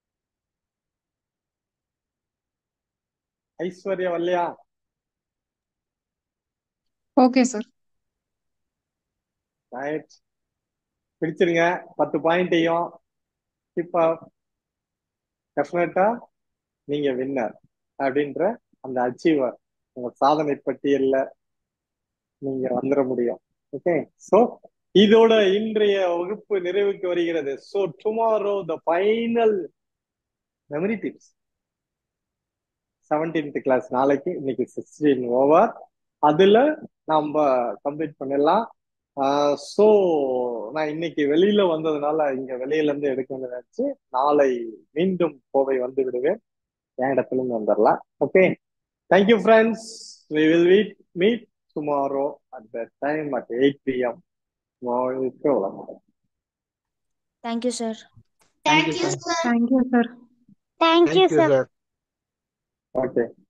ஐஸ்வர்யா வரலையா ஓகே சார் ரைட் பிடிச்சிருங்க பத்து பாயிண்ட்டையும் இப்போ டெஃபினட்டா நீங்க வின்னர் அப்படின்ற அந்த அச்சீவர் உங்க சாதனை பட்டியல்ல நீங்க வந்துட முடியும் ஓகே சோ இதோட இன்றைய வகுப்பு நிறைவுக்கு வருகிறது so tomorrow the final memory tips seventeenth class நாளைக்கு இன்னைக்கு சிக்ஸ்டீன் ஓவர் அதுல நம்ம கம்ப்ளீட் பண்ணிடலாம் ஸோ நான் இன்னைக்கு வெளியில வந்ததுனால இங்க வெளியில இருந்து எடுக்கணும்னு நினைச்சு நாளை மீண்டும் கோவை வந்து விடுவேன் என் இடத்துல இருந்து வந்துடலாம் okay thank you friends we will meet meet tomorrow at the time at eight PM வாழ்க்கை வளமுடன் thank you sir thank you Thank you, sir sir. Thank you, sir. Thank you, Thank you, sir. sir. Okay